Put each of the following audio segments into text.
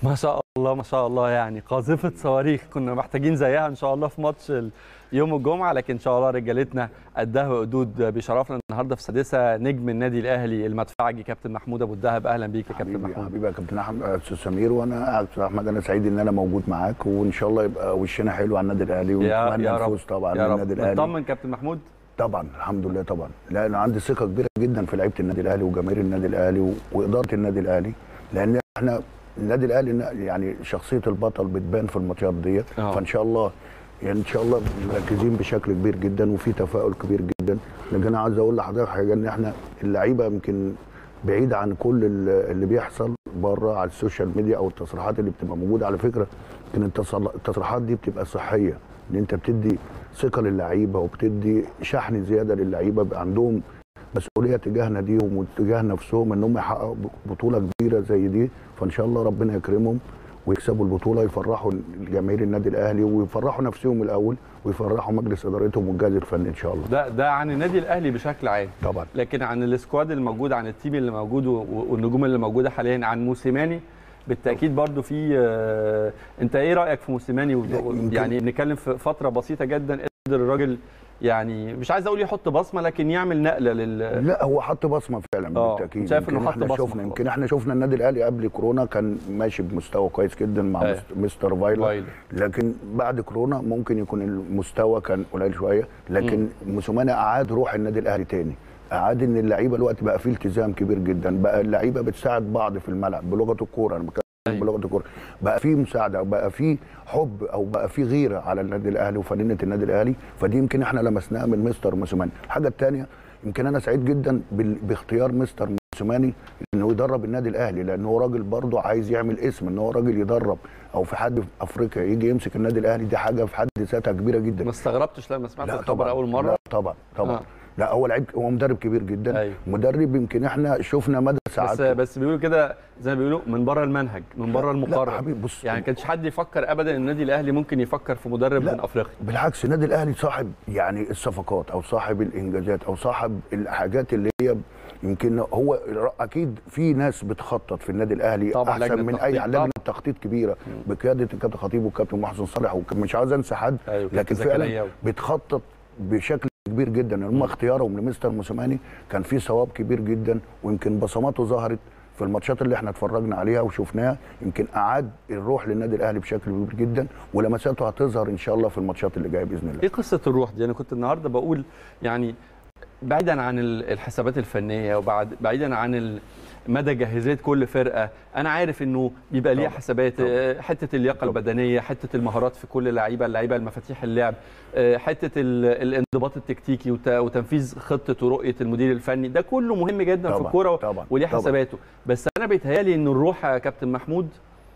ما شاء الله ما شاء الله يعني قاذفة صواريخ كنا محتاجين زيها ان شاء الله في ماتش ال- يوم الجمعة لكن ان شاء الله رجالتنا قدها وقدود بشرفنا النهارده في سادسة نجم النادي الاهلي المدفعجي كابتن محمود ابو الدهب اهلا بيك يا كابتن حبيبي محمود حبيبي يا كابتن احمد استاذ سمير وانا قاعد استاذ احمد انا سعيد ان انا موجود معاك وان شاء الله يبقى وشنا حلو على النادي الاهلي يا ونتمنى يا رب الفوز طبعا يا رب للنادي الاهلي مطمن كابتن محمود طبعا الحمد لله طبعا لا انا عندي ثقه كبيره جدا في لعيبه النادي الاهلي وجماهير النادي الاهلي و- واداره النادي الاهلي لان احنا النادي الاهلي يعني شخصيه البطل بتبان في الماتشات ديت آه. فان شاء الله يعني ان شاء الله مركزين بشكل كبير جدا وفي تفاؤل كبير جدا لكن انا عايز اقول لحضرتك حاجه ان احنا اللعيبه يمكن بعيد عن كل ال- اللي بيحصل بره على السوشيال ميديا او التصريحات اللي بتبقى موجوده على فكره يمكن التصل- التصريحات دي بتبقى صحيه ان انت بتدي ثقه للعيبه وبتدي شحن زياده للعيبه بيبقى عندهم مسؤوليه تجاه ناديهم وتجاه نفسهم ان هم يحققوا بطوله كبيره زي دي فان شاء الله ربنا يكرمهم ويكسبوا البطوله يفرحوا جماهير النادي الاهلي ويفرحوا نفسهم الاول ويفرحوا مجلس ادارتهم والجهاز الفني ان شاء الله ده ده عن النادي الاهلي بشكل عام طبعا لكن عن السكواد الموجود عن التيم اللي موجود و- والنجوم اللي موجوده حاليا عن موسيماني بالتاكيد برضو في آه، انت ايه رايك في موسيماني و- لا، يمكن- يعني بنتكلم في فتره بسيطه جدا قدر الراجل يعني مش عايز اقول يحط بصمه لكن يعمل نقله لل لا هو حط بصمه فعلا آه، بالتاكيد شايف إنه يمكن حط احنا بصمة شفنا خلاص. يمكن احنا شفنا النادي الاهلي قبل كورونا كان ماشي بمستوى كويس جدا مع أيوة. مست- مستر فايلر فايلر. لكن بعد كورونا ممكن يكون المستوى كان قليل شويه لكن موسوماني اعاد روح النادي الاهلي تاني اعاد ان اللعيبه الوقت بقى فيه التزام كبير جدا بقى اللعيبه بتساعد بعض في الملعب بلغه الكوره انا بتكلم أيوة. بلغه الكوره بقى في مساعده وبقى في حب او بقى في غيره على النادي الاهلي وفنانه النادي الاهلي فدي يمكن احنا لمسناها من مستر موسوماني الحاجه الثانيه يمكن انا سعيد جدا بال- باختيار مستر موسوماني انه يدرب النادي الاهلي لان هو راجل برضه عايز يعمل اسم ان هو راجل يدرب او في حد في افريقيا يجي يمسك النادي الاهلي دي حاجه في حد ذاتها كبيره جدا ما استغربتش لما سمعت لا الخبر طبعا اول مره لا طبعا طبعا آه. آه. لا هو لعيب هو مدرب كبير جدا أيوة. مدرب يمكن احنا شفنا مدى بس سعادته بس بيقولوا كده زي ما بيقولوا من بره المنهج من بره لا المقرر حبيبي بص يعني كانش حد يفكر ابدا ان النادي الاهلي ممكن يفكر في مدرب لا. من افريقيا بالعكس النادي الاهلي صاحب يعني الصفقات او صاحب الانجازات او صاحب الحاجات اللي هي يمكن هو اكيد في ناس بتخطط في النادي الاهلي طبعاً، احسن لجنة من تخطيط اي طبعاً. لجنه تخطيط كبيره بقياده الكابتن خطيب والكابتن محسن صالح ومش عاوز انسى حد أيوة، كابتن لكن زكريا فعلا و- بتخطط بشكل كبير جدا هم اختيارهم لمستر موسيماني كان في ثواب كبير جدا ويمكن بصماته ظهرت في الماتشات اللي احنا اتفرجنا عليها وشفناها يمكن اعاد الروح للنادي الاهلي بشكل كبير جدا ولمساته هتظهر ان شاء الله في الماتشات اللي جايه باذن الله ايه قصه الروح دي انا كنت النهارده بقول يعني بعيدا عن ال- الحسابات الفنيه وبعد بعيدا عن ال- مدى جاهزيه كل فرقه انا عارف انه بيبقى ليها طبعاً، حسابات طبعاً. آه، حته اللياقه طبعاً. البدنيه حته المهارات في كل لعيبه اللعيبه المفاتيح اللعب آه، حته ال- الانضباط التكتيكي وت- وتنفيذ خطه ورؤيه المدير الفني ده كله مهم جدا في طبعاً، الكوره طبعاً، وليه طبعاً. حساباته بس انا بيتهيالي ان الروح يا كابتن محمود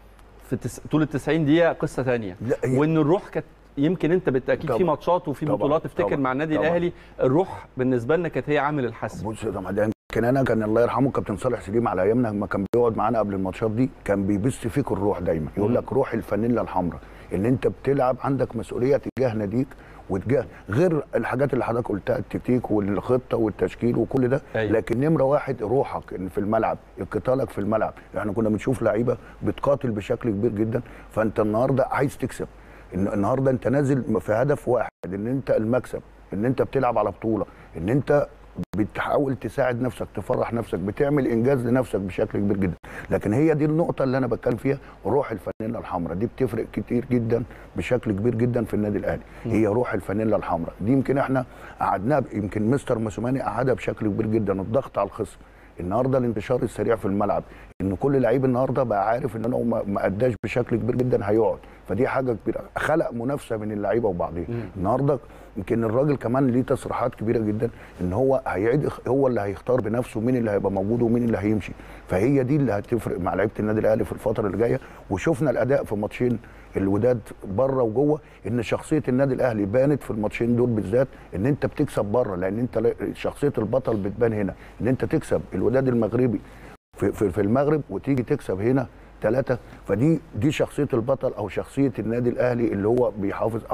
في تس... طول ال 90 دقيقه قصه ثانيه لا، هي- وان الروح كانت يمكن انت بالتاكيد في طبعاً. ماتشات وفي طبعاً. بطولات تفتكر طبعاً. مع النادي طبعاً. الاهلي الروح بالنسبه لنا كانت هي عامل الحسم بص يا طبعا ده يمكن انا كان الله يرحمه كابتن صالح سليم على ايامنا لما كان بيقعد معانا قبل الماتشات دي كان بيبث فيك الروح دايما يقول لك روح الفانيلا الحمراء ان انت بتلعب عندك مسؤوليه تجاه ناديك وتجاه غير الحاجات اللي حضرتك قلتها التكتيك والخطه والتشكيل وكل ده أيوة. لكن نمره واحد روحك إن في الملعب قتالك في الملعب احنا كنا بنشوف لعيبه بتقاتل بشكل كبير جدا فانت النهارده عايز تكسب إن النهارده انت نازل في هدف واحد ان انت المكسب ان انت بتلعب على بطوله ان انت بتحاول تساعد نفسك تفرح نفسك بتعمل انجاز لنفسك بشكل كبير جدا لكن هي دي النقطه اللي انا بتكلم فيها روح الفانيلا الحمراء دي بتفرق كتير جدا بشكل كبير جدا في النادي الاهلي هي روح الفانيلا الحمراء دي يمكن احنا قعدناها يمكن مستر موسوماني قعدها بشكل كبير جدا الضغط على الخصم النهارده الانتشار السريع في الملعب ان كل لعيب النهارده بقى عارف ان لو ما ما اداش بشكل كبير جدا هيقعد فدي حاجه كبيره خلق منافسه بين اللعيبه وبعضهم النهارده يمكن الراجل كمان ليه تصريحات كبيره جدا ان هو هيعيد هو اللي هيختار بنفسه مين اللي هيبقى موجود ومين اللي هيمشي فهي دي اللي هتفرق مع لعيبه النادي الاهلي في الفتره اللي جايه وشفنا الاداء في ماتشين الوداد بره وجوه ان شخصيه النادي الاهلي بانت في الماتشين دول بالذات ان انت بتكسب بره لان انت لا- شخصيه البطل بتبان هنا ان انت تكسب الوداد المغربي في, في, في المغرب وتيجي تكسب هنا ثلاثة فدي دي شخصية البطل أو شخصية النادي الأهلي اللي هو بيحافظ أو عاوز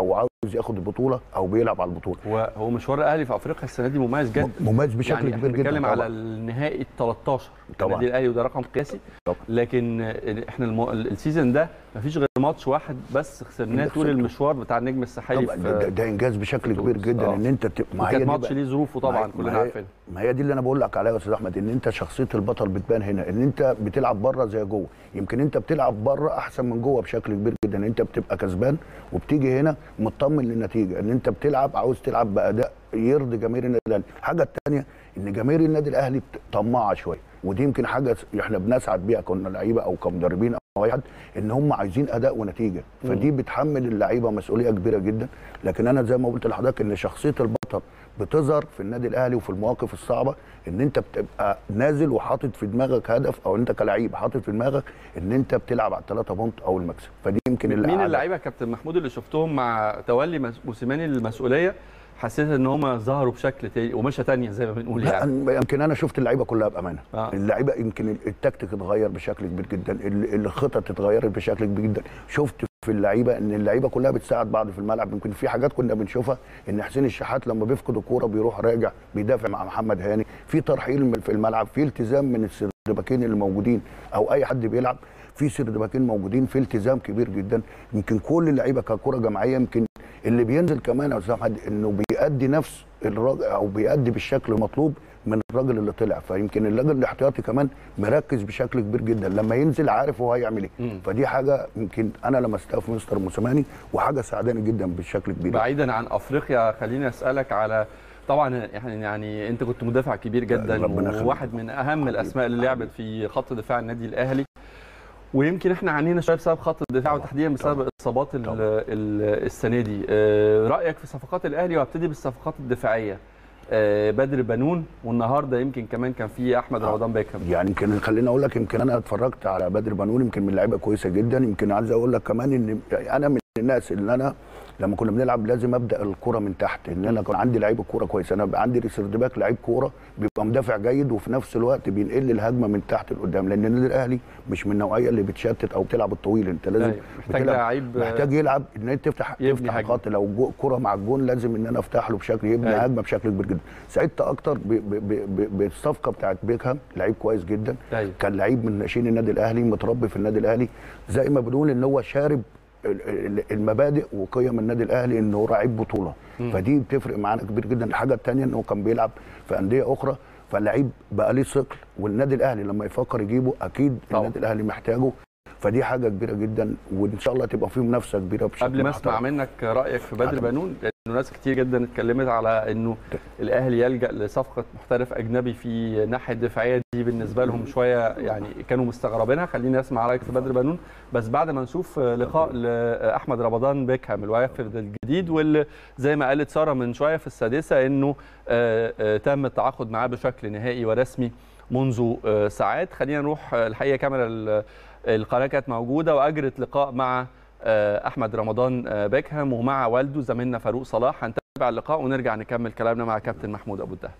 ياخد البطوله او بيلعب على البطوله هو هو مشوار الاهلي في افريقيا السنه دي مميز جدا مميز بشكل يعني كبير احنا جدا بنتكلم على طبعاً. النهائي ال 13 طبعاً. النادي الاهلي وده رقم قياسي طبعاً. لكن احنا المو... السيزون ده مفيش غير ماتش واحد بس خسرناه اللي طول خسرته. المشوار بتاع النجم الساحلي طبعا في ده, ده انجاز بشكل كبير جدا آه. ان انت ت... ما هي وكان دي ماتش بقى- ليه ظروفه طبعا ما هي- كلنا ما هي- عارفين ما هي دي اللي انا بقول لك عليها يا استاذ احمد ان انت شخصيه البطل بتبان هنا ان انت بتلعب بره زي جوه يمكن انت بتلعب بره احسن من جوه بشكل كبير جدا ان انت بتبقى كسبان وبتيجي هنا مطمن للنتيجه ان انت بتلعب عاوز تلعب باداء يرضي جماهير النادي الاهلي الحاجه الثانيه ان جماهير النادي الاهلي بت- طماعه شويه ودي يمكن حاجه احنا بنسعد بيها كنا لعيبه او كمدربين او اي حد ان هم عايزين اداء ونتيجه فدي بتحمل اللعيبه مسؤوليه كبيره جدا لكن انا زي ما قلت لحضرتك ان شخصيه البطل بتظهر في النادي الاهلي وفي المواقف الصعبه ان انت بتبقى نازل وحاطط في دماغك هدف او انت كلعيب حاطط في دماغك ان انت بتلعب على الثلاثه بونت او المكسب فدي يمكن اللي مين قعدك- اللعيبه يا كابتن محمود اللي شفتهم مع تولي مس- موسيماني المسؤوليه حسيت ان هم ظهروا بشكل تاني ومشى تانية زي ما بنقول لا يعني أنا- يمكن انا شفت اللعيبه كلها بامانه آه. اللعيبه يمكن التكتيك اتغير بشكل كبير جدا ال- الخطط اتغيرت بشكل كبير جدا شفت في اللعيبه ان اللعيبه كلها بتساعد بعض في الملعب يمكن في حاجات كنا بنشوفها ان حسين الشحات لما بيفقد الكوره بيروح راجع بيدافع مع محمد هاني في ترحيل من- في الملعب في التزام من السردباكين اللي موجودين او اي حد بيلعب في سردباكين موجودين في التزام كبير جدا يمكن كل اللعيبه ككره جماعيه يمكن اللي بينزل كمان يا استاذ احمد انه بيأدي نفس الراجل او بيأدي بالشكل المطلوب من الراجل اللي طلع فيمكن الراجل الاحتياطي كمان مركز بشكل كبير جدا لما ينزل عارف هو هيعمل ايه مم. فدي حاجه يمكن انا لمستها في مستر موسيماني وحاجه ساعداني جدا بشكل كبير بعيدا عن افريقيا خليني اسالك على طبعا يعني يعني انت كنت مدافع كبير جدا ربنا يخليك. وواحد من اهم الاسماء اللي لعبت في خط دفاع النادي الاهلي ويمكن احنا عانينا شويه بسبب خط الدفاع طبعاً. وتحديدا بسبب طبعاً. اصابات ال- طبعاً. ال- السنه دي آه، رايك في صفقات الاهلي وابتدي بالصفقات الدفاعيه آه، بدر بنون والنهارده يمكن كمان كان في احمد آه. رمضان بيكهام يعني يمكن خليني اقول لك يمكن انا اتفرجت على بدر بنون يمكن من لعيبه كويسه جدا يمكن عايز اقول لك كمان ان انا من الناس اللي انا لما كنا بنلعب لازم ابدا الكره من تحت ان انا كان عندي لعيب كوره كويس انا بقى عندي سيرد باك لعيب كوره بيبقى مدافع جيد وفي نفس الوقت بينقل الهجمه من تحت لقدام لان النادي الاهلي مش من النوعيه اللي بتشتت او بتلعب الطويل انت لازم أيوة، محتاج بتلعب- لعيب محتاج يلعب ان انت تفتح يبني تفتح هجمة. الخط لو جو- كره مع الجون لازم ان انا افتح له بشكل يبني أيوة. هجمه بشكل كبير جدا سعدت اكتر ب- ب- ب- ب- بالصفقه بتاعت بيكهام لعيب كويس جدا أيوة. كان لعيب من ناشئين النادي الاهلي متربي في النادي الاهلي زي ما بنقول ان هو شارب ال- ال- المبادئ وقيم النادي الاهلي ان هو لعيب بطوله فدي بتفرق معانا كبير جدا الحاجه الثانيه ان هو كان بيلعب في انديه اخرى فاللعيب بقى ليه ثقل والنادي الاهلي لما يفكر يجيبه اكيد طبعا. النادي الاهلي محتاجه فدي حاجه كبيره جدا وان شاء الله تبقى فيه منافسه كبيره بشكل قبل ما اسمع محترم. منك رايك في بدر عدم. بنون لانه ناس كتير جدا اتكلمت على انه الاهلي يلجا لصفقه محترف اجنبي في الناحيه الدفاعيه دي بالنسبه لهم شويه يعني كانوا مستغربينها خليني اسمع رايك في بدر بنون بس بعد ما نشوف لقاء لاحمد رمضان بيكهام الوافد الجديد واللي زي ما قالت ساره من شويه في السادسه انه آه، آه، تم التعاقد معاه بشكل نهائي ورسمي منذ آه، ساعات خلينا نروح آه، الحقيقه كاميرا ال- القناه كانت موجوده واجرت لقاء مع آه، احمد رمضان آه، بيكهام ومع والده زميلنا فاروق صلاح هنتابع اللقاء ونرجع نكمل كلامنا مع كابتن محمود ابو الدهب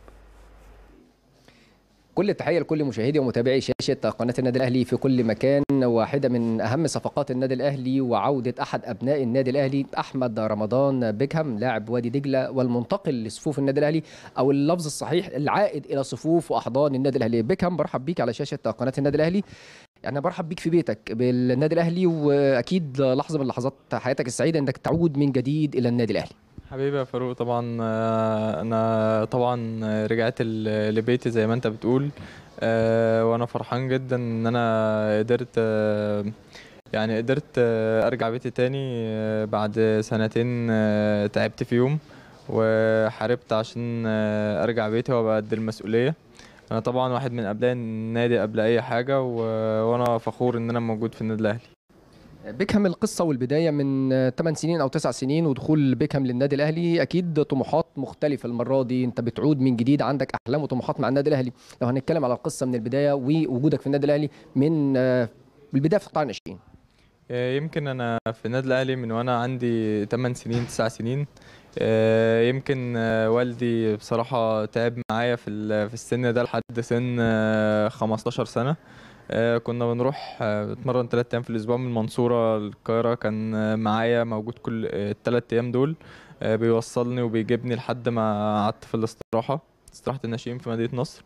كل التحيه لكل مشاهدي ومتابعي شاشه قناه النادي الاهلي في كل مكان واحده من اهم صفقات النادي الاهلي وعوده احد ابناء النادي الاهلي احمد رمضان بيكهام لاعب وادي دجله والمنتقل لصفوف النادي الاهلي او اللفظ الصحيح العائد الى صفوف واحضان النادي الاهلي بيكهام برحب بيك على شاشه قناه النادي الاهلي يعني برحب بيك في بيتك بالنادي الاهلي واكيد لحظه من لحظات حياتك السعيده انك تعود من جديد الى النادي الاهلي حبيبي يا فاروق طبعا آه، انا طبعا رجعت ال- لبيتي زي ما انت بتقول آه، وانا فرحان جدا ان انا قدرت آه، يعني قدرت آه، ارجع بيتي تاني آه، بعد سنتين آه، تعبت فيهم وحاربت عشان آه، ارجع بيتي وابقى قد المسؤوليه انا طبعا واحد من ابناء النادي قبل اي حاجه و- وانا فخور ان انا موجود في النادي الاهلي بيكهام القصه والبدايه من 8 سنين او 9 سنين ودخول بيكهام للنادي الاهلي اكيد طموحات مختلفه المره دي انت بتعود من جديد عندك احلام وطموحات مع النادي الاهلي لو هنتكلم على القصه من البدايه ووجودك في النادي الاهلي من آه، البدايه في قطاع الناشئين آه، يمكن انا في النادي الاهلي من وانا عندي 8 سنين 9 سنين آه، يمكن آه، والدي بصراحه تعب معايا في ال- في السن ده لحد سن آه، 15 سنه آه، كنا بنروح آه، نتمرن تلات أيام في الأسبوع من المنصورة للقاهرة كان آه، معايا موجود كل آه، التلات أيام دول آه، بيوصلني وبيجيبني لحد ما قعدت في الاستراحة استراحة الناشئين في مدينة نصر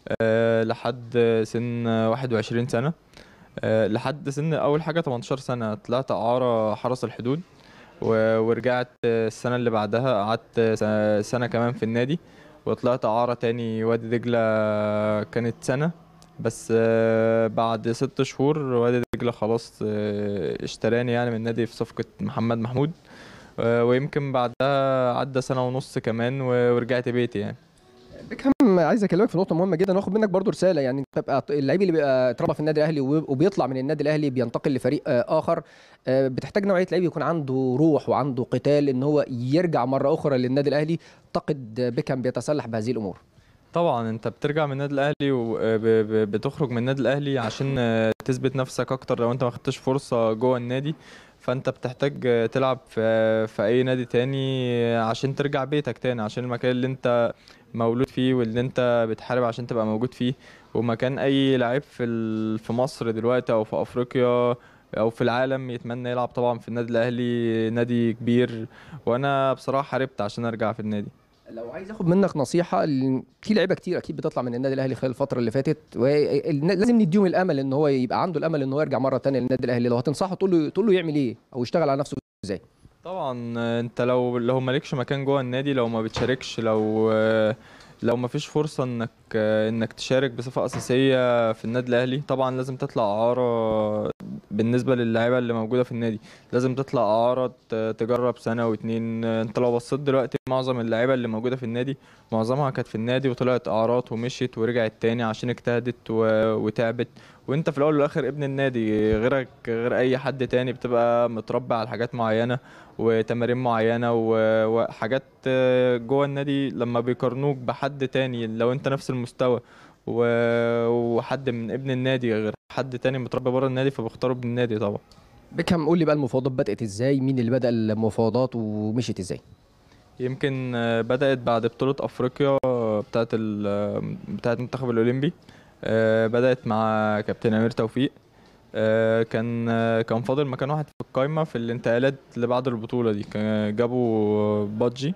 آه، لحد سن 21 سنة آه، لحد سن أول حاجة 18 سنة طلعت إعارة حرس الحدود و- ورجعت السنة اللي بعدها قعدت س- سنة كمان في النادي وطلعت إعارة تاني وادي دجلة كانت سنة بس آه، بعد ست شهور وادي دجلة خلاص آه، اشتراني يعني من النادي في صفقة محمد محمود آه، ويمكن بعدها عدى سنة ونص كمان و- ورجعت بيتي يعني بيكهام عايز اكلمك في نقطه مهمه جدا واخد منك برضو رساله يعني تبقى اللعيب اللي بيبقى اتربى في النادي الاهلي وب- وبيطلع من النادي الاهلي بينتقل لفريق آه، اخر آه، بتحتاج نوعيه لعيب يكون عنده روح وعنده قتال ان هو يرجع مره اخرى للنادي الاهلي اعتقد بيكهام بيتسلح بهذه الامور طبعا انت بترجع من النادي الاهلي وبتخرج من النادي الاهلي عشان آه، تثبت نفسك اكتر لو انت ما خدتش فرصه جوه النادي فانت بتحتاج آه، تلعب في في اي نادي تاني عشان ترجع بيتك تاني عشان المكان اللي انت مولود فيه واللي انت بتحارب عشان تبقى موجود فيه ومكان اي لعيب في ال- في مصر دلوقتي او في افريقيا او في العالم يتمنى يلعب طبعا في النادي الاهلي نادي كبير وانا بصراحه حاربت عشان ارجع في النادي لو عايز اخد منك نصيحه ال- في لعيبه كتير اكيد بتطلع من النادي الاهلي خلال الفتره اللي فاتت ولازم نديهم الامل ان هو يبقى عنده الامل ان هو يرجع مره تانية للنادي الاهلي لو هتنصحه تقول له تقول له يعمل ايه او يشتغل على نفسه ازاي طبعا آه، انت لو لو مالكش مكان جوه النادي لو ما بتشاركش لو آه، لو ما فيش فرصة انك آه، انك تشارك بصفة أساسية في النادي الأهلي طبعا لازم تطلع إعارة بالنسبة للاعيبة اللي موجودة في النادي لازم تطلع إعارة ت- تجرب سنة واتنين آه، انت لو بصيت دلوقتي معظم اللعيبة اللي موجودة في النادي معظمها كانت في النادي وطلعت إعارات ومشيت ورجعت تاني عشان اجتهدت و- وتعبت وانت في الأول والآخر ابن النادي غيرك غير أي حد تاني بتبقى متربي على حاجات معينة وتمارين معينة و- وحاجات آه، جوه النادي لما بيقارنوك بحد تاني لو انت نفس المستوى و- وحد من ابن النادي غير حد تاني متربي بره النادي فبيختاروا ابن النادي طبعا بيكهام قول لي بقى المفاوضات بدات ازاي مين اللي بدا المفاوضات ومشيت ازاي يمكن آه، بدأت بعد بطولة أفريقيا بتاعت ال- بتاعت المنتخب الأولمبي آه، بدأت مع كابتن أمير توفيق آه، كان آه، كان فاضل مكان واحد في القايمة في الانتقالات اللي بعد البطولة دي كان- جابوا بادجي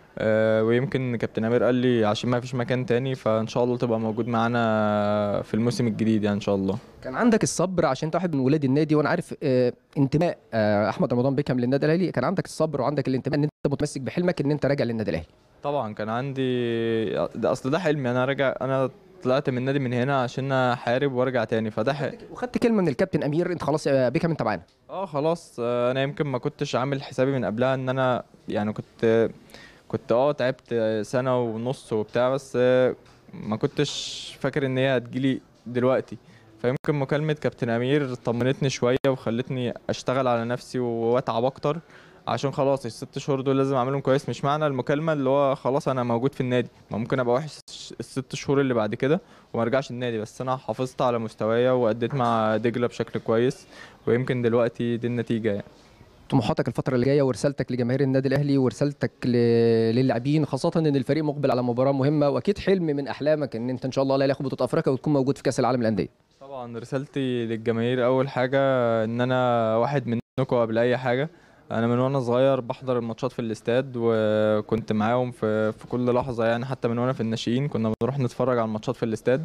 آه، ويمكن كابتن أمير قال لي عشان ما فيش مكان تاني فإن شاء الله تبقى موجود معانا في الموسم الجديد يعني إن شاء الله كان عندك الصبر عشان انت واحد من ولاد النادي وانا عارف آه، انتماء آه، احمد رمضان بيكهام للنادي الاهلي كان عندك الصبر وعندك الانتماء ان انت متمسك بحلمك ان انت راجع للنادي الاهلي طبعا كان عندي ده اصل ده حلمي انا راجع انا طلعت من النادي من هنا عشان احارب وارجع تاني فده ح... وخدت كلمه من الكابتن امير انت خلاص يا بيكهام انت معانا اه خلاص آه، انا يمكن ما كنتش عامل حسابي من قبلها ان انا يعني كنت كنت اه تعبت سنة ونص وبتاع بس آه، ما كنتش فاكر ان هي هتجيلي دلوقتي فيمكن مكالمة كابتن أمير طمنتني شوية وخلتني أشتغل على نفسي وأتعب أكتر عشان خلاص الست شهور دول لازم أعملهم كويس مش معنى المكالمة اللي هو خلاص أنا موجود في النادي ما ممكن أبقى وحش الست شهور اللي بعد كده وما ارجعش النادي بس أنا حافظت على مستوايا وأديت مع دجلة بشكل كويس ويمكن دلوقتي دي النتيجة يعني طموحاتك الفتره اللي جايه ورسالتك لجماهير النادي الاهلي ورسالتك ل... للاعبين خاصه ان الفريق مقبل على مباراه مهمه واكيد حلم من احلامك ان انت ان شاء الله لا ياخد بطوله افريقيا وتكون موجود في كاس العالم للانديه طبعا رسالتي للجماهير اول حاجه ان انا واحد منكم قبل اي حاجه انا من وانا صغير بحضر الماتشات في الاستاد وكنت معاهم في في كل لحظه يعني حتى من وانا في الناشئين كنا بنروح نتفرج على الماتشات في الاستاد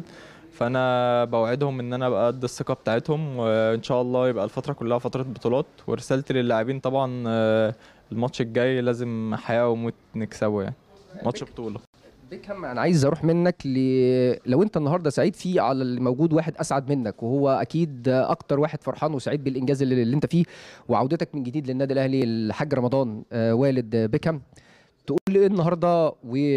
فانا بوعدهم ان انا ابقى قد الثقه بتاعتهم وان شاء الله يبقى الفتره كلها فتره بطولات ورسالتي للاعبين طبعا آه، الماتش الجاي لازم حياه وموت نكسبه يعني ماتش بطوله بيكهام انا عايز اروح منك ل... لو انت النهارده سعيد فيه على الموجود واحد اسعد منك وهو اكيد اكتر واحد فرحان وسعيد بالانجاز اللي, اللي انت فيه وعودتك من جديد للنادي الاهلي الحاج رمضان آه، والد بيكهام تقول لي ايه النهارده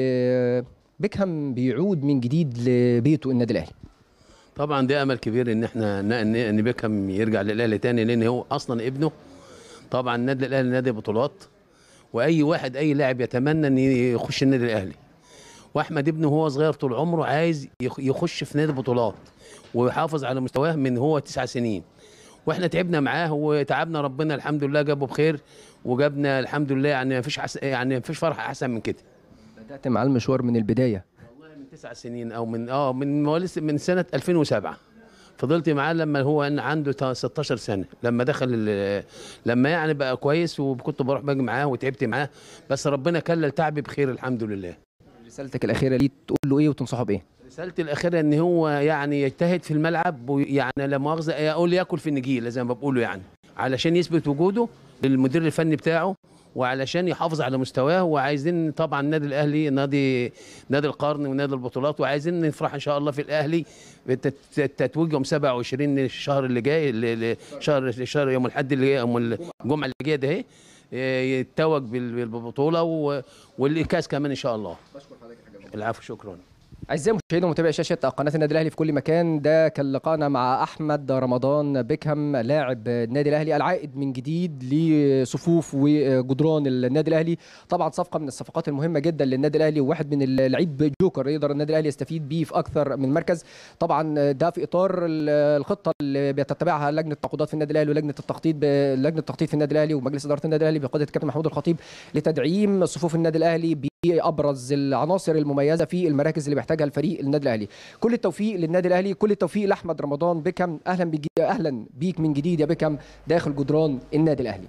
وبيكهام بيعود من جديد لبيته النادي الاهلي طبعا ده امل كبير ان احنا ن- ان ان بيكهام يرجع للاهلي تاني لان هو اصلا ابنه طبعا النادي الاهلي نادي بطولات واي واحد اي لاعب يتمنى ان يخش النادي الاهلي واحمد ابنه وهو صغير طول عمره عايز يخ- يخش في نادي بطولات ويحافظ على مستواه من هو تسع سنين واحنا تعبنا معاه وتعبنا ربنا الحمد لله جابه بخير وجابنا الحمد لله يعني ما فيش يعني ما فيش فرحه احسن من كده بدات مع المشوار من البدايه والله من تسع سنين او من اه من مواليد من سنه 2007 فضلت معاه لما هو إن عنده تا- 16 سنه لما دخل ال- لما يعني بقى كويس وكنت بروح باجي معاه وتعبت معاه بس ربنا كلل تعبي بخير الحمد لله رسالتك الاخيره ليه تقول له ايه وتنصحه بايه رسالتي الاخيره ان هو يعني يجتهد في الملعب ويعني لا مؤاخذه اقول ياكل في النجيله زي ما بقولوا يعني علشان يثبت وجوده للمدير الفني بتاعه وعلشان يحافظ على مستواه وعايزين طبعا النادي الاهلي نادي نادي القرن ونادي البطولات وعايزين نفرح ان شاء الله في الاهلي بتت- تتويج يوم 27 الشهر اللي جاي ال- ال- شهر شهر يوم الاحد اللي جاي يوم الجمعه اللي جايه ده اهي إيه، يتوج بال- بالبطوله و- والكاس كمان ان شاء الله العفو شكرا اعزائي المشاهدين ومتابعي شاشه قناه النادي الاهلي في كل مكان ده كان لقاءنا مع احمد رمضان بيكهام لاعب النادي الاهلي العائد من جديد لصفوف وجدران النادي الاهلي طبعا صفقه من الصفقات المهمه جدا للنادي الاهلي وواحد من اللعيب جوكر يقدر النادي الاهلي يستفيد بيه في اكثر من مركز طبعا ده في اطار الخطه اللي بيتبعها لجنه التعاقدات في النادي الاهلي ولجنه التخطيط ب- لجنه التخطيط في النادي الاهلي ومجلس اداره النادي الاهلي بقياده الكابتن محمود الخطيب لتدعيم صفوف النادي الاهلي بابرز العناصر المميزه في المراكز اللي بيحتاجها الفريق النادي الاهلي كل التوفيق للنادي الاهلي كل التوفيق لاحمد رمضان بيكم اهلا بيك اهلا بيك من جديد يا بيكم داخل جدران النادي الاهلي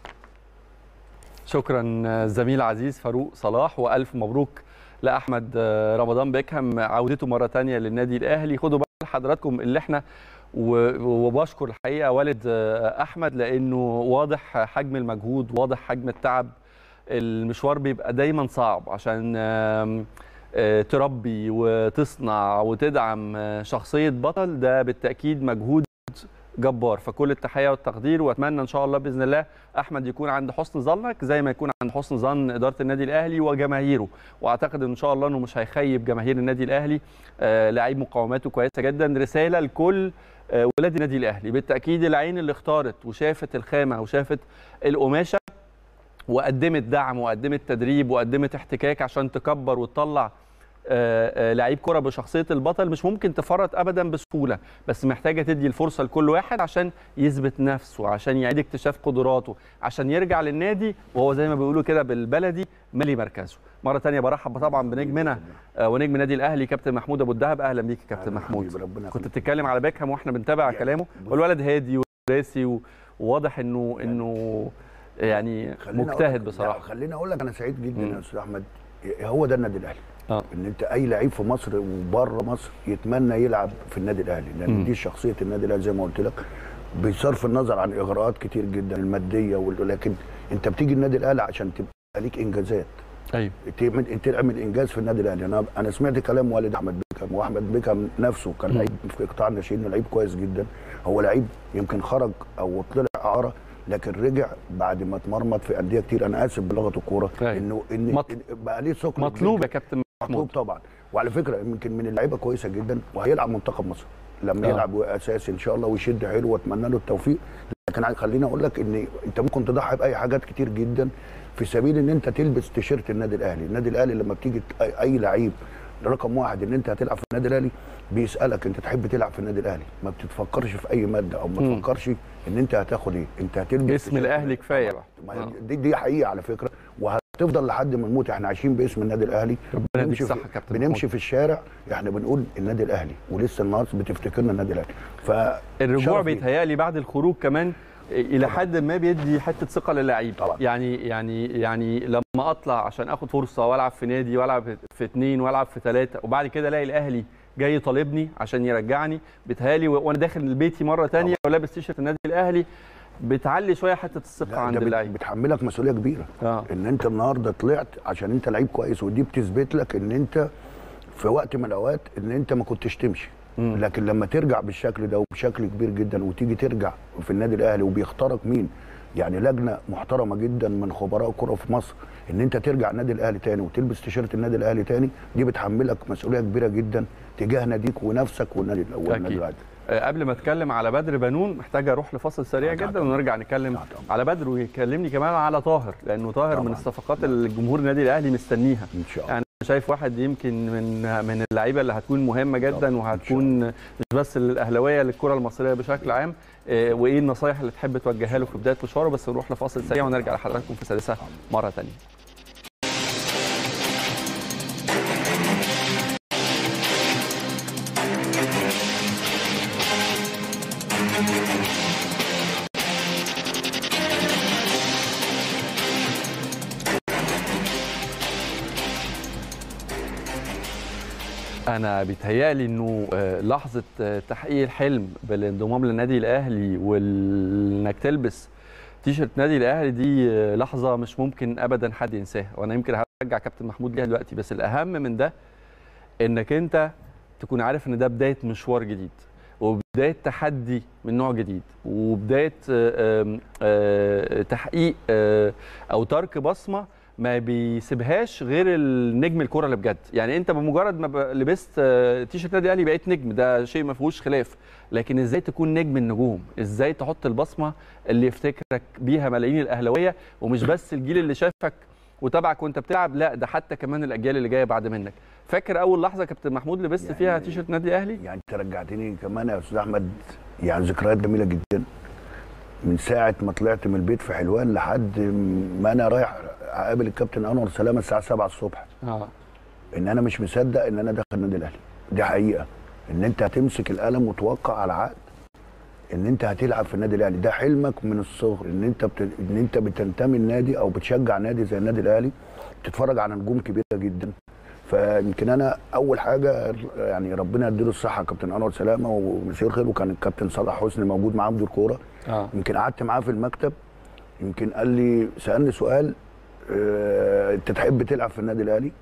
شكرا زميل عزيز فاروق صلاح والف مبروك لاحمد رمضان بيكهام عودته مره تانية للنادي الاهلي خدوا بال حضراتكم اللي احنا و- وبشكر الحقيقه والد احمد لانه واضح حجم المجهود واضح حجم التعب المشوار بيبقى دايما صعب عشان آم، آه، تربي وتصنع وتدعم آه، شخصيه بطل ده بالتاكيد مجهود جبار فكل التحيه والتقدير واتمنى ان شاء الله باذن الله احمد يكون عند حسن ظنك زي ما يكون عند حسن ظن اداره النادي الاهلي وجماهيره واعتقد ان شاء الله انه مش هيخيب جماهير النادي الاهلي آه لعيب مقاوماته كويسه جدا رساله لكل آه ولاد النادي الاهلي بالتاكيد العين اللي اختارت وشافت الخامه وشافت القماشه وقدمت دعم وقدمت تدريب وقدمت احتكاك عشان تكبر وتطلع آه، آه، لعيب كرة بشخصية البطل مش ممكن تفرط أبدا بسهولة بس محتاجة تدي الفرصة لكل واحد عشان يثبت نفسه عشان يعيد اكتشاف قدراته عشان يرجع للنادي وهو زي ما بيقولوا كده بالبلدي مالي مركزه مرة تانية برحب طبعا بنجمنا آه، ونجم النادي الأهلي كابتن محمود أبو الدهب أهلا بيك يا كابتن أهلا محمود حبيبي، ربنا كنت يخليك. بتتكلم على بيكهام واحنا بنتابع يعني كلامه بص- والولد هادي وراسي و- وواضح انه انه يعني خليني أقول مجتهد لك- بصراحه لا، خليني اقول لك انا سعيد جدا مم. يا استاذ احمد هو ده النادي الاهلي اه ان انت اي لعيب في مصر وبره مصر يتمنى يلعب في النادي الاهلي لان مم. دي شخصيه النادي الاهلي زي ما قلت لك بصرف النظر عن اغراءات كتير جدا الماديه وال- لكن انت بتيجي النادي الاهلي عشان تبقى ليك انجازات ايوه تعمل تعمل انجاز في النادي الاهلي انا انا سمعت كلام والد احمد بيكهام واحمد بيكهام نفسه كان مم. لعيب في قطاع الناشئين لعيب كويس جدا هو لعيب يمكن خرج او طلع اعاره لكن رجع بعد ما اتمرمط في انديه كتير انا اسف بلغه الكوره أيوة. انه ان مط- إن بقى ليه ثقل مطلوب كبير يا كابتن مطلوب محمود طبعا وعلى فكره يمكن من اللعيبه كويسه جدا وهيلعب منتخب مصر لما آه. يلعب اساسي ان شاء الله ويشد حلو واتمنى له التوفيق لكن عايز- خليني اقول لك ان انت ممكن تضحي باي حاجات كتير جدا في سبيل ان انت تلبس تيشيرت النادي الاهلي النادي الاهلي لما بتيجي ت- اي أي لعيب رقم واحد ان انت هتلعب في النادي الاهلي بيسالك انت تحب تلعب في النادي الاهلي ما بتفكرش في اي ماده او ما مم. تفكرش ان انت هتاخد ايه انت هتلبس اسم تيشيرت الاهلي كفايه طبعاً. بقى ما هي آه. دي دي حقيقه على فكره وهتفضل لحد ما نموت احنا عايشين باسم النادي الاهلي ربنا يديك بنمشي الصحه في- يا كابتن بنمشي محمود. في الشارع احنا بنقول النادي الاهلي ولسه النهارده بتفتكرنا النادي الاهلي ف الرجوع شرف ليك. بيتهيألي بعد الخروج كمان الى حد ما بيدي حته ثقه للعيب طبعاً. يعني يعني يعني لما اطلع عشان اخد فرصه والعب في نادي والعب في اثنين والعب في ثلاثه وبعد كده الاقي الاهلي جاي طالبني عشان يرجعني بيتهيألي و- وانا داخل بيتي مره تانية ولابس تيشيرت النادي الاهلي بتعلي شويه حته الثقه لا، عند ده بت- اللعيب بتحملك مسؤوليه كبيره اه ان انت النهارده طلعت عشان انت لعيب كويس ودي بتثبت لك ان انت في وقت من الاوقات ان انت ما كنتش تمشي مم. لكن لما ترجع بالشكل ده وبشكل كبير جدا وتيجي ترجع في النادي الاهلي وبيختارك مين يعني لجنه محترمه جدا من خبراء الكره في مصر ان انت ترجع النادي الاهلي تاني وتلبس تيشيرت النادي الاهلي تاني دي بتحملك مسؤوليه كبيره جدا تجاه ناديك ونفسك والنادي والنادي أكيد. الاهلي آه، قبل ما اتكلم على بدر بنون محتاج اروح لفاصل سريع آه، جدا طبعاً. ونرجع نتكلم طبعاً. على بدر ويكلمني كمان على طاهر لانه طاهر من طبعاً. الصفقات اللي الجمهور النادي الاهلي مستنيها ان شاء الله يعني شايف واحد يمكن من من اللعيبه اللي هتكون مهمه جدا وهتكون مش بس للاهلاويه للكره المصريه بشكل عام آه، وايه النصايح اللي تحب توجهها له في بدايه مشواره بس نروح لفاصل سريع ونرجع لحضراتكم في سادسه مره ثانيه انا بيتهيألي انه آه، لحظه آه، تحقيق الحلم بالانضمام للنادي الاهلي وانك تلبس تيشرت نادي الاهلي دي آه، لحظه مش ممكن ابدا حد ينساها وانا يمكن هرجع كابتن محمود ليها دلوقتي بس الاهم من ده انك انت تكون عارف ان ده بدايه مشوار جديد وبدايه تحدي من نوع جديد وبدايه آه، آم، آه، تحقيق آه، او ترك بصمه ما بيسيبهاش غير النجم الكره اللي بجد يعني انت بمجرد ما ب- لبست آه، تيشيرت نادي الاهلي بقيت نجم ده شيء ما فيهوش خلاف لكن ازاي تكون نجم النجوم ازاي تحط البصمه اللي يفتكرك بيها ملايين الاهلاويه ومش بس الجيل اللي شافك وتابعك وانت بتلعب لا ده حتى كمان الاجيال اللي جايه بعد منك فاكر اول لحظه كابتن محمود لبست يعني- فيها تيشيرت نادي الاهلي يعني انت رجعتني كمان يا استاذ احمد يعني ذكريات جميله جدا من ساعه ما طلعت من البيت في حلوان لحد ما انا رايح اقابل الكابتن انور سلامه الساعه 7 الصبح اه ان انا مش مصدق ان انا داخل النادي الاهلي دي حقيقه ان انت هتمسك القلم وتوقع على عقد ان انت هتلعب في النادي الاهلي ده حلمك من الصغر ان انت بت... ان انت بتنتمي النادي او بتشجع نادي زي النادي الاهلي بتتفرج على نجوم كبيره جدا فيمكن انا اول حاجه يعني ربنا يديله الصحه كابتن انور سلامه ومسير خير وكان الكابتن صلاح حسني موجود معاه مدير كوره اه يمكن قعدت معاه في المكتب يمكن قال لي سالني سؤال آه، انت تحب تلعب في النادي الاهلي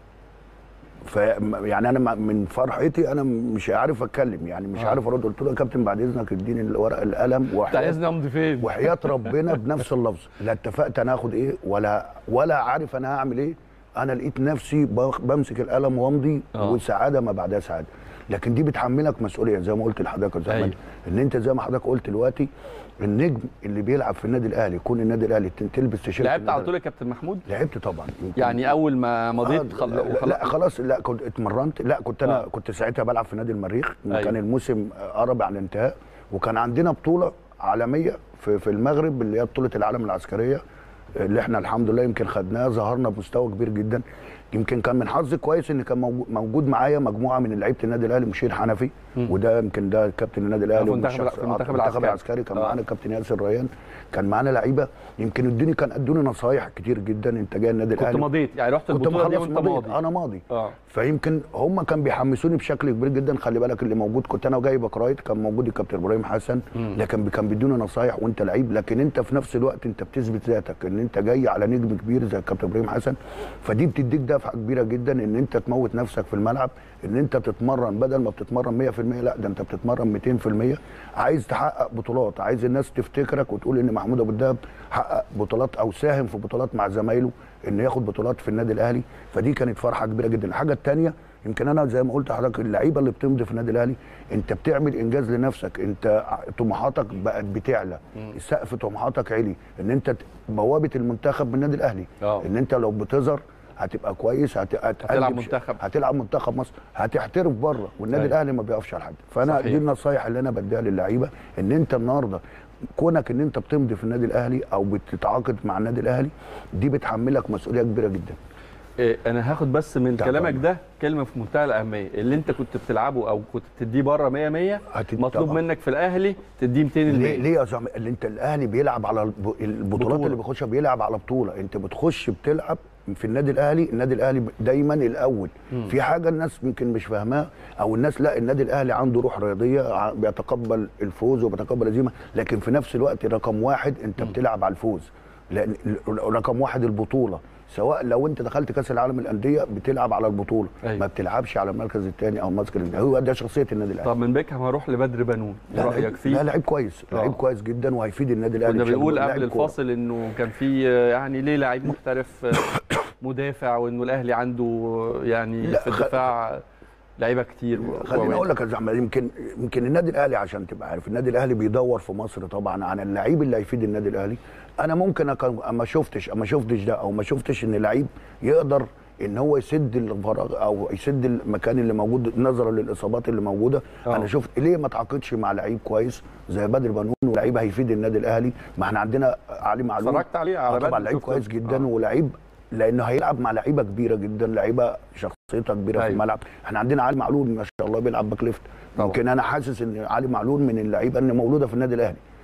ف يعني انا م- من فرحتي انا مش عارف اتكلم يعني مش آه. عارف ارد قلت له يا كابتن بعد اذنك اديني الورق القلم انت وحياة, عايزني امضي فين؟ وحياه ربنا بنفس اللفظ لا اتفقت انا هاخد ايه ولا ولا عارف انا هعمل ايه انا لقيت نفسي بخ- بمسك القلم وامضي آه. وسعاده ما بعدها سعاده لكن دي بتحملك مسؤوليه زي ما قلت لحضرتك يا أستاذ أيوة. أحمد، ان انت زي ما حضرتك قلت دلوقتي النجم اللي بيلعب في النادي الاهلي يكون النادي الاهلي ت- تلبس تيشيرت لعبت النادي على طول يا كابتن محمود؟ لعبت طبعا يمكن- يعني اول ما مضيت آه خل... لا, وخل... لا خلاص لا كنت اتمرنت لا كنت انا آه. آه. كنت ساعتها بلعب في نادي المريخ أيوة. كان الموسم قرب على الانتهاء وكان عندنا بطوله عالميه في في المغرب اللي هي بطوله العالم العسكريه اللي احنا الحمد لله يمكن خدناها ظهرنا بمستوى كبير جدا يمكن كان من حظي كويس ان كان موجو- موجود معايا مجموعه من لعيبه النادي الاهلي مشير حنفي وده يمكن ده كابتن النادي الاهلي في المنتخب- والشخص- في المنتخب آه، العسكري. العسكري كان آه. معانا الكابتن ياسر ريان كان معانا لعيبه يمكن ادوني كان ادوني نصايح كتير جدا انت جاي النادي كنت الاهلي مضيت يعني رحت كنت البطوله دي مخلص وانت ماضي ماضي انا ماضي اه فيمكن هم كان بيحمسوني بشكل كبير جدا خلي بالك اللي موجود كنت انا وجاي باك رايت كان موجود الكابتن ابراهيم حسن لكن كان بيدونا نصايح وانت لعيب لكن انت في نفس الوقت انت بتثبت ذاتك ان انت جاي على نجم كبير زي الكابتن ابراهيم حسن فدي بتديك دفعه كبيره جدا ان انت تموت نفسك في الملعب ان انت تتمرن بدل ما بتتمرن 100% لا ده انت بتتمرن 200% عايز تحقق بطولات عايز الناس تفتكرك وتقول ان محمود ابو الدهب حقق بطولات او ساهم في بطولات مع زمايله ان ياخد بطولات في النادي الاهلي فدي كانت فرحه كبيره جدا الحاجه الثانيه يمكن انا زي ما قلت لحضرتك اللعيبه اللي بتمضي في النادي الاهلي انت بتعمل انجاز لنفسك انت طموحاتك بقت بتعلى سقف طموحاتك عالي ان انت ت- بوابه المنتخب من النادي الاهلي آه. ان انت لو بتظهر هتبقى كويس هت... هتلعب هتقدم ش- منتخب. هتلعب منتخب مصر هتحترف بره والنادي أيوة. الاهلي ما بيقفش على حد فانا صحيح. دي النصايح اللي انا بديها للعيبه ان انت النهارده كونك ان انت بتمضي في النادي الاهلي او بتتعاقد مع النادي الاهلي دي بتحملك مسؤوليه كبيره جدا إيه، انا هاخد بس من تحت كلامك أمرك. ده كلمه في منتهى الاهميه اللي انت كنت بتلعبه او كنت بتديه بره 100 100 هتدي مطلوب طبعاً. منك في الاهلي تديه 200 ليه ليه يا زلمه اللي انت الاهلي بيلعب على الب- البطولات بطولة. اللي بيخشها بيلعب على بطوله انت بتخش بتلعب في النادي الاهلي النادي الاهلي دايما الاول في حاجه الناس يمكن مش فاهماها او الناس لا النادي الاهلي عنده روح رياضيه ع- بيتقبل الفوز وبيتقبل الهزيمه لكن في نفس الوقت رقم واحد انت بتلعب على الفوز لان ال- رقم واحد البطوله سواء لو انت دخلت كاس العالم للانديه بتلعب على البطوله أيوة. ما بتلعبش على المركز الثاني او المركز الثاني هو ده شخصيه النادي الاهلي طب من بيكهام هروح لبدر بنون لا رايك لعيب- فيه لا لعيب كويس آه. لعيب كويس جدا وهيفيد النادي الاهلي كنا بشكل بنقول كبير. قبل لاعب كورة. الفاصل انه كان في آه، يعني ليه لعيب محترف آه، مدافع وانه الاهلي عنده آه، يعني لا، في خ- الدفاع لعيبه كتير خليني اقول لك يا زعما يمكن يمكن النادي الاهلي عشان تبقى عارف النادي الاهلي بيدور في مصر طبعا عن اللعيب اللي هيفيد النادي الاهلي انا ممكن أكون اما شفتش اما شفتش ده او ما شفتش ان لعيب يقدر ان هو يسد الفراغ او يسد المكان اللي موجود نظرا للاصابات اللي موجوده آه. انا شفت ليه ما تعاقدش مع لعيب كويس زي بدر بنون ولعيب هيفيد النادي الاهلي ما احنا عندنا علي معلول اتفرجت عليه على آه طبعا بدر، لعيب شفته. كويس جدا آه. ولعيب لانه هيلعب مع لعيبه كبيره جدا لعيبه شخصيتها كبيره في أيوة. الملعب احنا عندنا علي معلول ما شاء الله بيلعب باك ليفت طبعا. يمكن انا حاسس ان علي معلول من اللعيبه ان مولوده في النادي الاهلي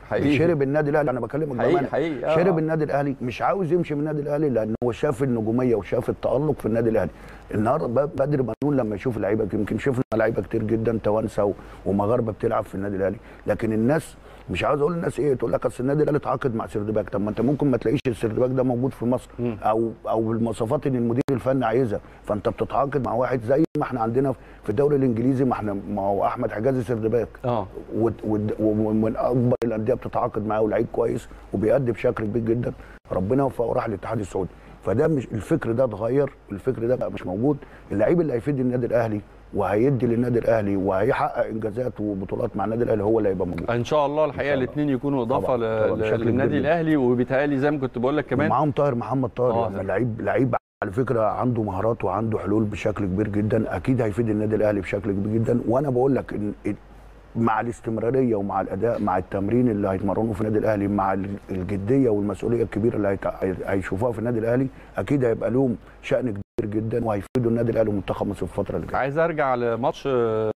حقيقي. شرب النادي الاهلي انا بكلمك حقيقي بامانه حقيقي آه. شرب النادي الاهلي مش عاوز يمشي من النادي الاهلي لان هو شاف النجوميه وشاف التالق في النادي الاهلي النهارده ب- بدر بنون لما يشوف لعيبه يمكن شفنا لعيبه كتير جدا توانسه و- ومغاربه بتلعب في النادي الاهلي لكن الناس مش عاوز اقول للناس ايه تقول لك اصل النادي الاهلي اتعاقد مع سيردباك طب ما انت ممكن ما تلاقيش السيردباك ده موجود في مصر مم. او او بالمواصفات اللي المدير الفني عايزها فانت بتتعاقد مع واحد زي ما احنا عندنا في الدوري الانجليزي ما احنا ما هو احمد حجازي سيردباك اه ود- ود- ومن اكبر الانديه بتتعاقد معاه ولعيب كويس وبيأدي بشكل كبير جدا ربنا وفقه وراح للاتحاد السعودي فده مش الفكر ده اتغير الفكر ده بقى مش موجود اللعيب اللي هيفيد النادي الاهلي وهيدي للنادي الاهلي وهيحقق انجازات وبطولات مع النادي الاهلي هو اللي هيبقى موجود ان شاء الله الحقيقه إن شاء الله. الاثنين يكونوا اضافه طبعاً، ل- طبعاً، ل- بشكل للنادي كبير جداً. الاهلي وبيتهيألي زي ما كنت بقول لك كمان ومعاهم طاهر محمد طاهر آه، يعني لعيب لعيب على فكره عنده مهارات وعنده حلول بشكل كبير جدا اكيد هيفيد النادي الاهلي بشكل كبير جدا وانا بقول لك ان إن مع الاستمراريه ومع الاداء مع التمرين اللي هيتمرنوا في النادي الاهلي مع ال- الجديه والمسؤوليه الكبيره اللي هيت- هي- هيشوفوها في النادي الاهلي اكيد هيبقى لهم شان كبير جدا وهيفيدوا النادي الاهلي ومنتخب مصر في الفتره اللي جايه عايز ارجع لماتش آه،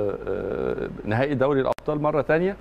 آه، نهائي دوري الابطال مره تانية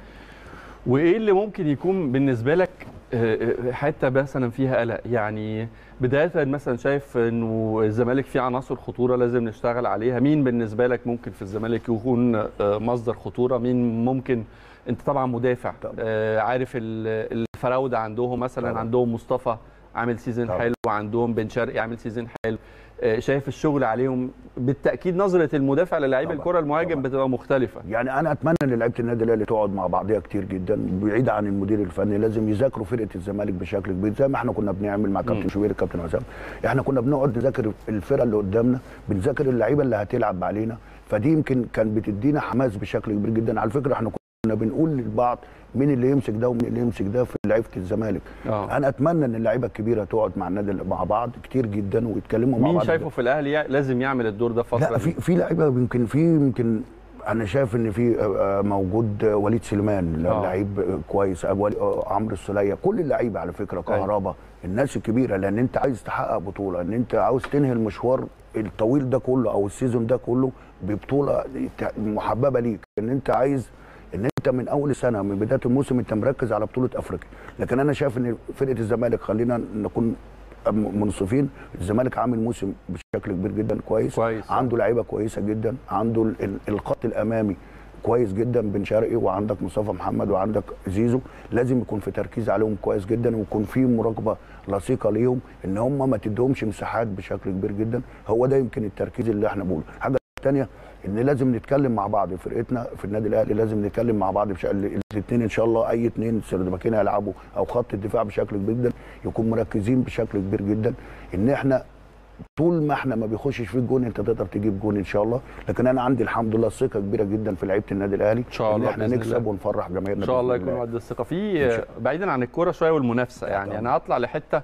وايه اللي ممكن يكون بالنسبه لك آه، آه، حته مثلا فيها قلق يعني بدايه مثلا شايف انه الزمالك فيه عناصر خطوره لازم نشتغل عليها مين بالنسبه لك ممكن في الزمالك يكون آه، مصدر خطوره مين ممكن انت طبعا مدافع طبعاً. آه، عارف ال- الفراوده عندهم مثلا طبعاً. عندهم مصطفى عامل سيزون طبعاً. حلو وعندهم بن شرقي عامل سيزون حلو آه، شايف الشغل عليهم بالتاكيد نظره المدافع للاعيب طبعاً، الكره المهاجم طبعاً. بتبقى مختلفه يعني انا اتمنى ان لعيبه النادي الاهلي تقعد مع بعضيها كتير جدا بعيد عن المدير الفني لازم يذاكروا فرقه الزمالك بشكل كبير زي ما احنا كنا بنعمل مع كابتن شوبير كابتن حسام احنا كنا بنقعد نذاكر الفرقه اللي قدامنا بنذاكر اللعيبه اللي هتلعب علينا فدي يمكن كان بتدينا حماس بشكل كبير جدا على فكره احنا كنا بنقول للبعض مين اللي يمسك ده ومين اللي يمسك ده في لعيبه الزمالك اه انا اتمنى ان اللعيبه الكبيره تقعد مع النادي مع بعض كتير جدا ويتكلموا مع مين بعض شايفه في الاهلي يع- لازم يعمل الدور ده الفتره لا في دي؟ في لعيبه يمكن في يمكن انا شايف ان في آه، آه، موجود آه، وليد سليمان آه. لعيب آه، كويس آه، ولي- آه، عمرو السوليه كل اللعيبه على فكره كهربا الناس الكبيره لان انت عايز تحقق بطوله ان انت عاوز تنهي المشوار الطويل ده كله او السيزون ده كله ببطوله ت- محببه ليك ان انت عايز ان انت من اول سنه من بدايه الموسم انت مركز على بطوله افريقيا لكن انا شايف ان فرقه الزمالك خلينا نكون منصفين الزمالك عامل موسم بشكل كبير جدا كويس كويس. عنده لعيبه كويسه جدا عنده ال- ال- الخط الامامي كويس جدا بن شرقي وعندك مصطفى محمد وعندك زيزو لازم يكون في تركيز عليهم كويس جدا ويكون في مراقبه لصيقه ليهم ان هم ما تديهمش مساحات بشكل كبير جدا هو ده يمكن التركيز اللي احنا بنقوله حاجه ثانيه ان لازم نتكلم مع بعض فرقتنا في النادي الاهلي لازم نتكلم مع بعض بشكل الاثنين ان شاء الله اي اثنين سردباكين هيلعبوا او خط الدفاع بشكل كبير جدا يكون مركزين بشكل كبير جدا ان احنا طول ما احنا ما بيخشش فيك جون انت تقدر تجيب جون ان شاء الله لكن انا عندي الحمد لله ثقه كبيره جدا في لعيبه النادي الاهلي إن شاء الله ان احنا بإذن نكسب الله. ونفرح جماهيرنا ان شاء الله بإذن يكون قد الثقه في إن شاء بعيدا عن الكوره شويه والمنافسه يعني طبعاً. انا هطلع لحته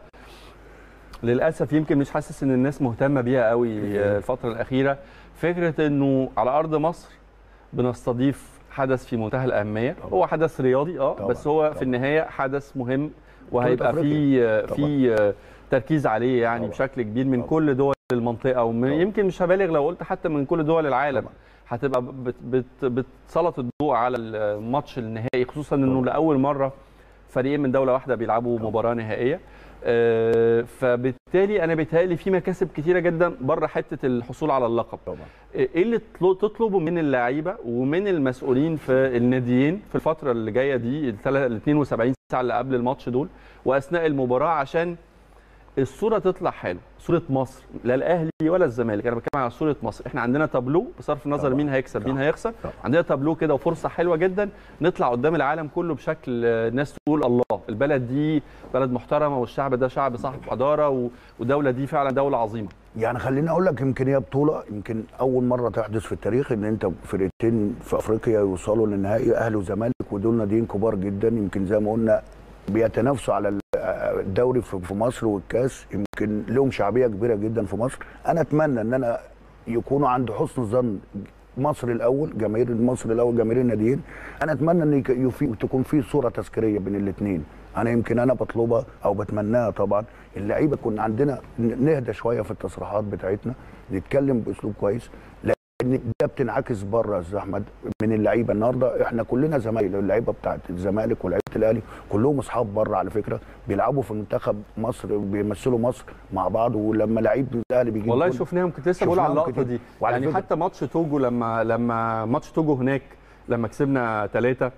للاسف يمكن مش حاسس ان الناس مهتمه بيها قوي الفتره الاخيره فكره انه على ارض مصر بنستضيف حدث في منتهى الاهميه طبعاً. هو حدث رياضي اه طبعاً. بس هو في طبعاً. النهايه حدث مهم وهيبقى أفريقيا. في طبعاً. في تركيز عليه يعني طبعاً. بشكل كبير من طبعاً. كل دول المنطقه ومن طبعاً. يمكن مش هبالغ لو قلت حتى من كل دول العالم طبعاً. هتبقى بت بت بتسلط الضوء على الماتش النهائي خصوصا انه طبعاً. لاول مره فريقين من دوله واحده بيلعبوا طبعاً. مباراه نهائيه آه، فبالتالي انا بيتهيألي في مكاسب كتيره جدا بره حته الحصول على اللقب طبعا ايه اللي تطل- تطلبه من اللعيبه ومن المسؤولين في الناديين في الفتره اللي جايه دي ال 72 ساعه اللي قبل الماتش دول واثناء المباراه عشان الصوره تطلع حلو صوره مصر لا الاهلي ولا الزمالك انا بتكلم على صوره مصر احنا عندنا تابلو بصرف النظر طبعاً. مين هيكسب مين طبعاً. هيخسر طبعاً. عندنا تابلو كده وفرصه حلوه جدا نطلع قدام العالم كله بشكل آه، الناس تقول الله البلد دي بلد محترمه والشعب ده شعب صاحب حضاره و- والدوله دي فعلا دوله عظيمه يعني خليني اقول لك يمكن هي بطوله يمكن اول مره تحدث في التاريخ ان انت فرقتين في افريقيا يوصلوا للنهائي اهلي وزمالك ودول ناديين كبار جدا يمكن زي ما قلنا بيتنافسوا على ال- الدوري في في مصر والكاس يمكن لهم شعبيه كبيره جدا في مصر انا اتمنى ان انا يكونوا عند حسن ظن مصر الاول جماهير مصر الاول جماهير الناديين انا اتمنى ان يك- يفي تكون في صوره تذكاريه بين الاثنين انا يمكن انا بطلبها او بتمناها طبعا اللعيبه كنا عندنا ن- نهدى شويه في التصريحات بتاعتنا نتكلم باسلوب كويس ان ده بتنعكس بره يا استاذ احمد من اللعيبه النهارده احنا كلنا زمايل اللعيبه بتاعت الزمالك ولعيبه الاهلي كلهم اصحاب بره على فكره بيلعبوا في منتخب مصر بيمثلوا مصر مع بعض ولما لعيب الاهلي بيجيب والله جول- شفناهم كنت لسه بقول على شفناهم اللقطه كتير. دي وعلى يعني فكرة- حتى ماتش توجو لما لما ماتش توجو هناك لما كسبنا ثلاثة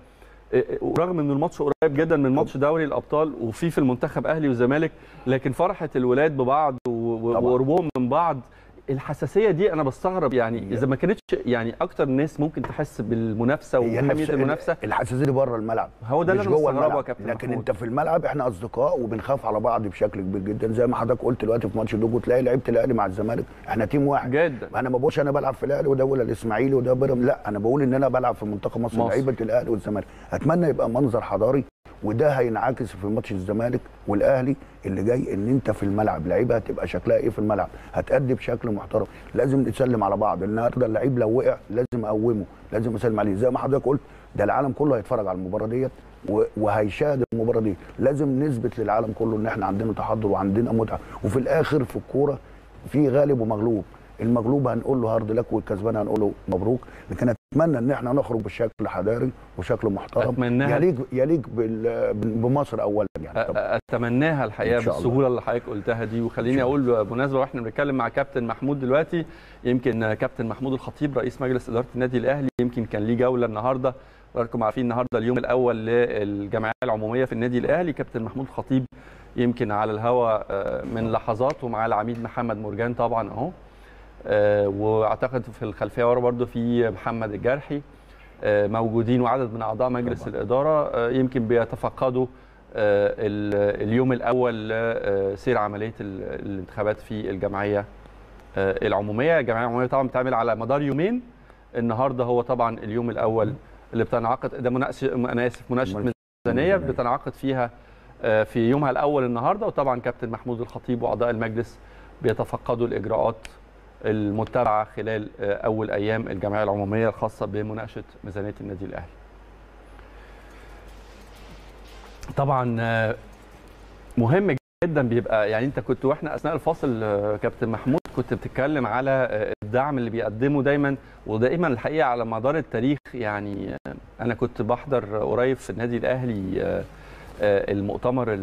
رغم ان الماتش قريب جدا من ماتش دوري الابطال وفي في المنتخب اهلي وزمالك لكن فرحه الولاد ببعض و- و- طبعاً. وقربهم من بعض الحساسيه دي انا بستغرب يعني اذا ما كانتش يعني اكتر ناس ممكن تحس بالمنافسه هي وحميه نفس- المنافسه الحساسيه دي بره الملعب هو ده اللي مش انا جوه مستغربه يا الملعب. كابتن لكن محمود. انت في الملعب احنا اصدقاء وبنخاف على بعض بشكل كبير جدا زي ما حضرتك قلت دلوقتي في ماتش دوجو تلاقي لعيبه الاهلي مع الزمالك احنا تيم واحد جدا انا ما بقولش انا بلعب في الاهلي وده ولا الاسماعيلي وده بيراميدز لا انا بقول ان انا بلعب في منتخب مصر مصر. لعيبه الاهلي والزمالك اتمنى يبقى منظر حضاري وده هينعكس في ماتش الزمالك والاهلي اللي جاي ان انت في الملعب لعيبه هتبقى شكلها ايه في الملعب هتأدي بشكل محترم لازم نسلم على بعض النهارده اللعيب لو وقع لازم اقومه لازم اسلم عليه زي ما حضرتك قلت ده العالم كله هيتفرج على المباراه ديت و- وهيشاهد المباراه دي لازم نثبت للعالم كله ان احنا عندنا تحضر وعندنا متعه وفي الاخر في الكوره في غالب ومغلوب المغلوب هنقول له هارد لك والكسبان هنقول له مبروك لكن اتمنى ان احنا نخرج بشكل حضاري وشكل محترم أتمناها. يليق يليق بال- بمصر اولا يعني طبعا اتمناها الحقيقه إن شاء الله. بالسهوله اللي حضرتك قلتها دي وخليني اقول بمناسبه واحنا بنتكلم مع كابتن محمود دلوقتي يمكن كابتن محمود الخطيب رئيس مجلس اداره النادي الاهلي يمكن كان ليه جوله النهارده حضراتكم عارفين النهارده اليوم الاول للجمعيه العموميه في النادي الاهلي كابتن محمود الخطيب يمكن على الهوا آه، من لحظات ومع العميد محمد مرجان طبعا اهو آه، واعتقد في الخلفيه ورا برضو في محمد الجرحي آه، موجودين وعدد من اعضاء مجلس طبعاً. الاداره آه، يمكن بيتفقدوا آه، ال- اليوم الاول لسير عمليه ال- الانتخابات في الجمعيه آه، العموميه الجمعيه العموميه طبعا بتعمل على مدار يومين النهارده هو طبعا اليوم الاول اللي بتنعقد ده مناقشه انا اسف مناقشه مناقشة ميزانيه ميزانية. بتنعقد فيها آه، في يومها الاول النهارده وطبعا كابتن محمود الخطيب واعضاء المجلس بيتفقدوا الاجراءات المتبعه خلال آه، اول ايام الجمعيه العموميه الخاصه بمناقشه ميزانيه النادي الاهلي. طبعا آه، مهم جدا بيبقى يعني انت كنت واحنا اثناء الفاصل آه، كابتن محمود كنت بتتكلم على آه، الدعم اللي بيقدمه دايما ودائما الحقيقه على مدار التاريخ يعني آه، انا كنت بحضر قريب في النادي الاهلي آه، آه، المؤتمر ال-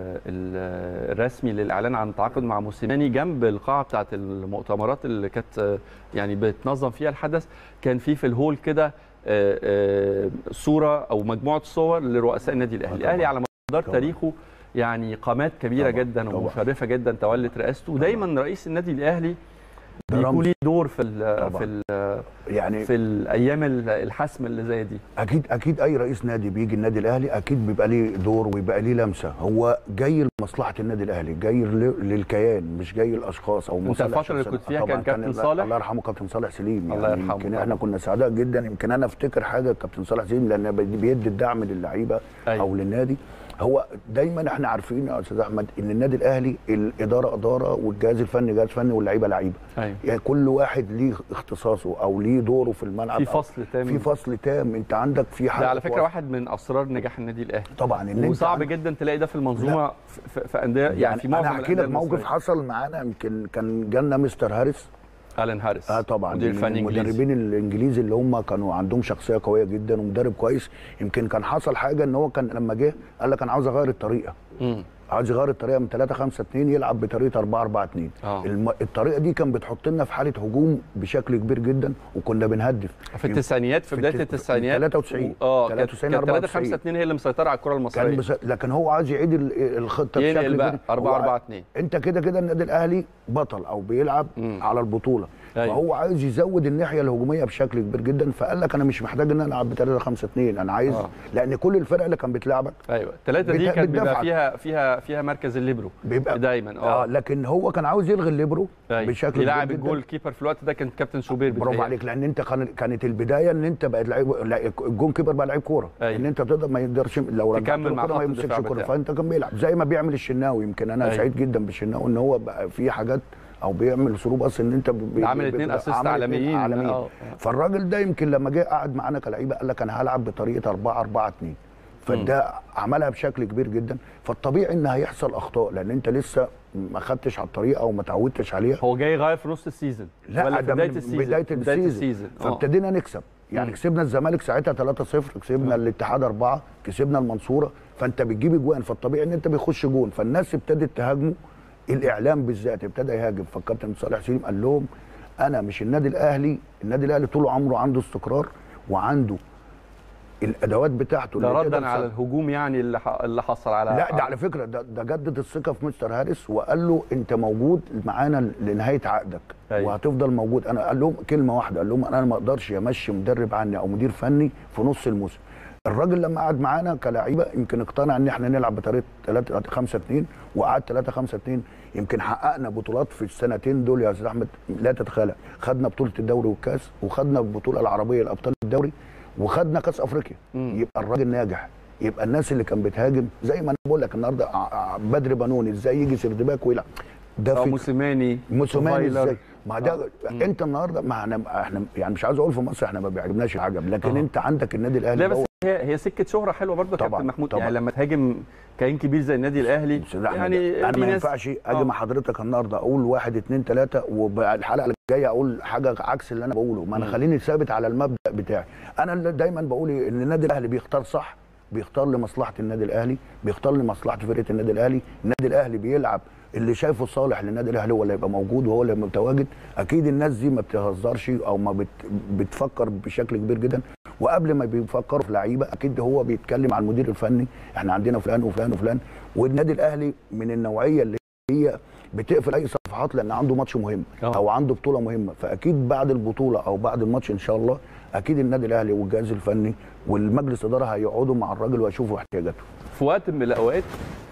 ال- الرسمي للاعلان عن التعاقد مع موسيماني جنب القاعه بتاعه المؤتمرات اللي كانت آه، يعني بتنظم فيها الحدث كان في في الهول كده آه، آه، صوره او مجموعه صور لرؤساء النادي الاهلي طبعاً. الاهلي على مدار طبعاً. تاريخه يعني قامات كبيره طبعاً. جدا طبعاً. ومشرفه جدا تولت رئاسته ودايما رئيس النادي الاهلي ده بيكون رمز. ليه دور في ال طبعاً. في ال يعني في الايام الحسم اللي زي دي اكيد اكيد اي رئيس نادي بيجي النادي الاهلي اكيد بيبقى ليه دور ويبقى ليه لمسه هو جاي لمصلحه النادي الاهلي جاي ل- للكيان مش جاي للاشخاص او أنت مصالح الفترة اللي شخصية. كنت فيها طبعاً كان كابتن الله- صالح؟ الله يرحمه كابتن صالح سليم الله يعني يرحمه يمكن طبعاً. احنا كنا سعداء جدا يمكن انا افتكر حاجه كابتن صالح سليم لان بيدي الدعم للعيبه أيوة. او للنادي هو دايما احنا عارفين يا استاذ احمد ان النادي الاهلي الاداره اداره والجهاز الفني جهاز فني واللعيبه لعيبه ايوه يعني كل واحد ليه اختصاصه او ليه دوره في الملعب في أو- فصل تام في فصل تام انت عندك في حاجه ده على فكره واحد من اسرار نجاح النادي الاهلي طبعا ان انت وصعب عندك- جدا تلاقي ده في المنظومه في, في, في انديه يعني, يعني في معظم انا احكي لك الأندية موقف المصرية. حصل معانا يمكن كان جالنا مستر هاريس الين هاريس اه طبعا مدير من فني انجليزي المدربين الانجليز اللي هم كانوا عندهم شخصيه قويه جدا ومدرب كويس يمكن كان حصل حاجه ان هو كان لما جه قال لك انا عاوز اغير الطريقه مم. عاوز يغير الطريقه من 3 5 2 يلعب بطريقه 4 4 2 آه. الم... الطريقه دي كان بتحط لنا في حاله هجوم بشكل كبير جدا وكنا بنهدف في التسعينيات في في بدايه الت- التسعينيات 93 اه كانت 93 كانت 3 94. 5 2 هي اللي مسيطره على الكره كان المصريه بس... لكن هو عايز يعيد ال- الخطه ينقل بشكل بقى كبير. 4 هو 4 2 انت كده كده النادي الاهلي بطل او بيلعب مم. على البطوله أيوة. فهو عايز يزود الناحيه الهجوميه بشكل كبير جدا فقال لك انا مش محتاج ان انا العب ب 3 5 2 انا عايز آه. لان كل الفرق اللي كان بتلعبك ايوه الثلاثه دي بت- كانت بيبقى بتدافع. فيها فيها فيها مركز الليبرو بيبقى دايما اه اه لكن هو كان عاوز يلغي الليبرو أيوة. بشكل كبير يلعب جداً. الجول كيبر في الوقت ده كان كابتن شوبير برافو بيتهيألي. عليك لان انت كان كانت البدايه ان انت بقت لعيب لا، الجون كيبر بقى لعيب كوره أيوة. ان انت تقدر ما يقدرش لو رجعت تكمل له مع كوره ما خط يمسكش الدفاع كوره بتاعه. فانت كان بيلعب زي ما بيعمل الشناوي يمكن انا أيوة. سعيد جدا بالشناوي ان هو بقى في حاجات او بيعمل اسلوب اصلا ان انت بي- عامل بي- اتنين بيبقى اسيست عامل اتنين عالميين عالميين اه فالراجل ده يمكن لما جه قعد معانا كلعيبه قال لك انا هلعب بطريقه 4 4 2 فده عملها بشكل كبير جدا فالطبيعي ان هيحصل اخطاء لان انت لسه ما خدتش على الطريقه او ما تعودتش عليها هو جاي يغير في نص السيزون لا ولا في ده بدايه من السيزون بدايه السيزون آه. فابتدينا نكسب يعني مم. كسبنا الزمالك ساعتها 3-0 كسبنا الاتحاد 4 كسبنا المنصوره فانت بتجيب اجوان فالطبيعي ان انت بيخش جون فالناس ابتدت تهاجمه الاعلام بالذات ابتدى يهاجم فالكابتن صالح سليم قال لهم انا مش النادي الاهلي النادي الاهلي طول عمره عنده استقرار وعنده الادوات بتاعته ده اللي ردا تقدر على تساعد- الهجوم يعني اللي ح- اللي حصل على لا ده على فكره ده, ده جدد الثقه في مستر هاريس وقال له انت موجود معانا لنهايه عقدك أيوة. وهتفضل موجود انا قال لهم كلمه واحده قال لهم انا ما اقدرش امشي مدرب عني او مدير فني في نص الموسم الراجل لما قعد معانا كلاعيبه يمكن اقتنع ان احنا نلعب بطريقه 3 5 2 وقعد 3 5 2 يمكن حققنا بطولات في السنتين دول يا استاذ احمد لا تتخيل خدنا بطوله الدوري والكاس وخدنا البطوله العربيه الابطال الدوري وخدنا كاس افريقيا مم. يبقى الراجل ناجح يبقى الناس اللي كان بتهاجم زي ما انا بقول لك النهارده ع- ع- بدر بنون ازاي يجي سردباك ويلعب ده أو في موسيماني موسوماني فايلر. ازاي ما ده آه. انت النهارده ما احنا احنا يعني مش عاوز اقول في مصر احنا ما بيعجبناش العجب لكن آه. انت عندك النادي الاهلي لا بس هو- هي هي سكه شهره حلوه برضه يا طبعاً، كابتن محمود طبعاً. يعني لما تهاجم كيان كبير زي النادي الاهلي بس لا يعني انا في ما ناس- ينفعش اجي آه. مع حضرتك النهارده اقول واحد اتنين تلاته والحلقه الجايه اقول حاجه عكس اللي انا بقوله ما انا مم. خليني ثابت على المبدا بتاعي انا اللي دايما بقول إيه؟ ان النادي الاهلي بيختار صح بيختار لمصلحه النادي الاهلي بيختار لمصلحه فرقه النادي الاهلي النادي الاهلي بيلعب اللي شايفه صالح للنادي الاهلي هو اللي يبقى موجود وهو اللي يبقى متواجد اكيد الناس دي ما بتهزرش او ما بت بتفكر بشكل كبير جدا وقبل ما بيفكروا في لعيبه اكيد هو بيتكلم على المدير الفني احنا عندنا فلان وفلان وفلان والنادي الاهلي من النوعيه اللي هي بتقفل اي صفحات لان عنده ماتش مهم آه. او عنده بطوله مهمه فاكيد بعد البطوله او بعد الماتش ان شاء الله اكيد النادي الاهلي والجهاز الفني والمجلس الاداره هيقعدوا مع الراجل ويشوفوا احتياجاته في وقت من الاوقات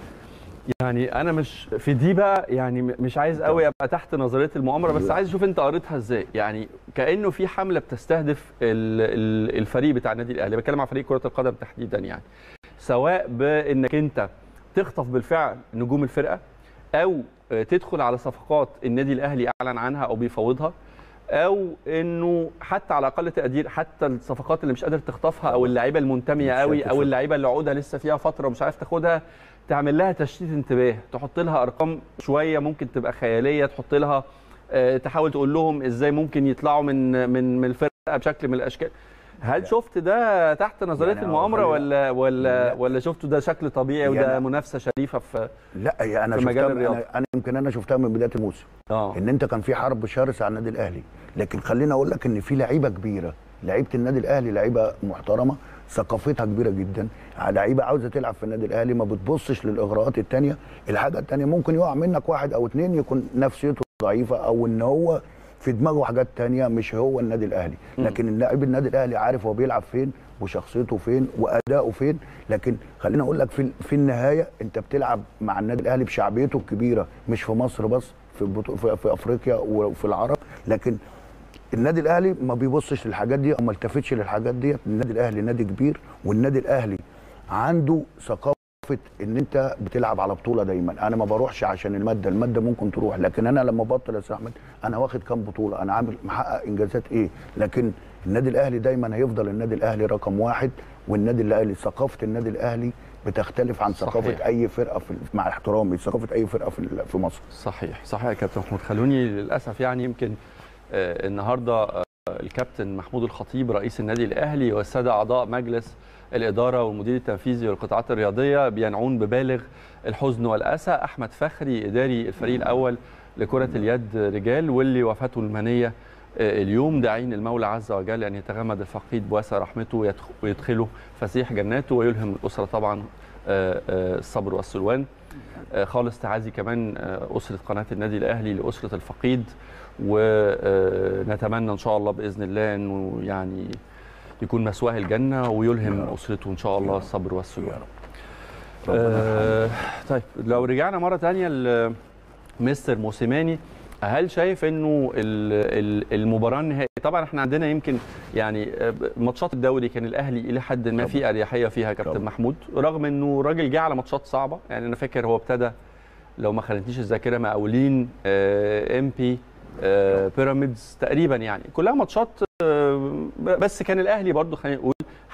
يعني انا مش في دي بقى يعني م- مش عايز قوي ابقى تحت نظريه المؤامره بس لا. عايز اشوف انت قريتها ازاي يعني كانه في حمله بتستهدف ال- ال- الفريق بتاع النادي الاهلي بتكلم عن فريق كره القدم تحديدا يعني سواء بانك انت تخطف بالفعل نجوم الفرقه او آه، تدخل على صفقات النادي الاهلي اعلن عنها او بيفاوضها او انه حتى على اقل تقدير حتى الصفقات اللي مش قادر تخطفها او اللعيبه المنتميه مش قوي او هتفرق. اللعيبه اللي عقودها لسه فيها فتره ومش عارف تاخدها تعمل لها تشتيت انتباه تحط لها ارقام شويه ممكن تبقى خياليه تحط لها آه، تحاول تقول لهم ازاي ممكن يطلعوا من من من الفرقه بشكل من الاشكال هل لا. شفت ده تحت نظريه يعني هو المؤامره خلي- ولا ولا لا. ولا شفته ده شكل طبيعي وده يعني- منافسه شريفه في لا هي انا في شفتها مجال الرياضة. انا, أنا يمكن انا شفتها من بدايه الموسم اه ان انت كان في حرب شرسه على النادي الاهلي لكن خليني اقول لك ان في لعيبه كبيره لعيبه النادي الاهلي لعيبه محترمه ثقافتها كبيره جدا لعيبه عاوزه تلعب في النادي الاهلي ما بتبصش للاغراءات الثانيه الحاجه الثانيه ممكن يقع منك واحد او اثنين يكون نفسيته ضعيفه او ان هو في دماغه حاجات تانية مش هو النادي الاهلي مم. لكن اللاعب النادي الاهلي عارف هو بيلعب فين وشخصيته فين واداؤه فين لكن خليني اقول لك في في النهايه انت بتلعب مع النادي الاهلي بشعبيته الكبيره مش في مصر بس في البطو... في, في افريقيا وفي العرب لكن النادي الاهلي ما بيبصش للحاجات دي او ما التفتش للحاجات دي النادي الاهلي نادي كبير والنادي الاهلي عنده ثقافه ان انت بتلعب على بطوله دايما انا ما بروحش عشان الماده الماده ممكن تروح لكن انا لما بطل يا استاذ احمد انا واخد كام بطوله انا عامل محقق انجازات ايه لكن النادي الاهلي دايما هيفضل النادي الاهلي رقم واحد والنادي الاهلي ثقافه النادي الاهلي بتختلف عن ثقافه صحيح. اي فرقه في مع احترامي ثقافه اي فرقه في في مصر صحيح صحيح يا كابتن محمود خلوني للاسف يعني يمكن آه، النهارده آه، الكابتن محمود الخطيب رئيس النادي الاهلي والساده اعضاء مجلس الاداره والمدير التنفيذي للقطاعات الرياضيه بينعون ببالغ الحزن والاسى احمد فخري اداري الفريق الاول لكره اليد رجال واللي وفاته المنيه آه، اليوم داعين المولى عز وجل ان يتغمد الفقيد بواسع رحمته ويدخ- ويدخله فسيح جناته ويلهم الاسره طبعا آه، آه، الصبر والسلوان آه، خالص تعازي كمان آه، أسرة قناة النادي الأهلي لأسرة الفقيد ونتمنى إن شاء الله بإذن الله إنه يعني يكون مسواه الجنة ويلهم أسرته إن شاء الله الصبر والسلوان آه طيب لو رجعنا مرة تانية لمستر موسيماني هل شايف انه ال- ال- المباراه النهائيه طبعا احنا عندنا يمكن يعني آه، ماتشات الدوري كان الاهلي الى حد ما في اريحيه فيها كابتن طبعا. محمود رغم انه راجل جه على ماتشات صعبه يعني انا فاكر هو ابتدى لو ما خانتنيش الذاكره مقاولين ام بي بيراميدز تقريبا يعني كلها ماتشات آه، بس كان الاهلي برضو خلينا نقول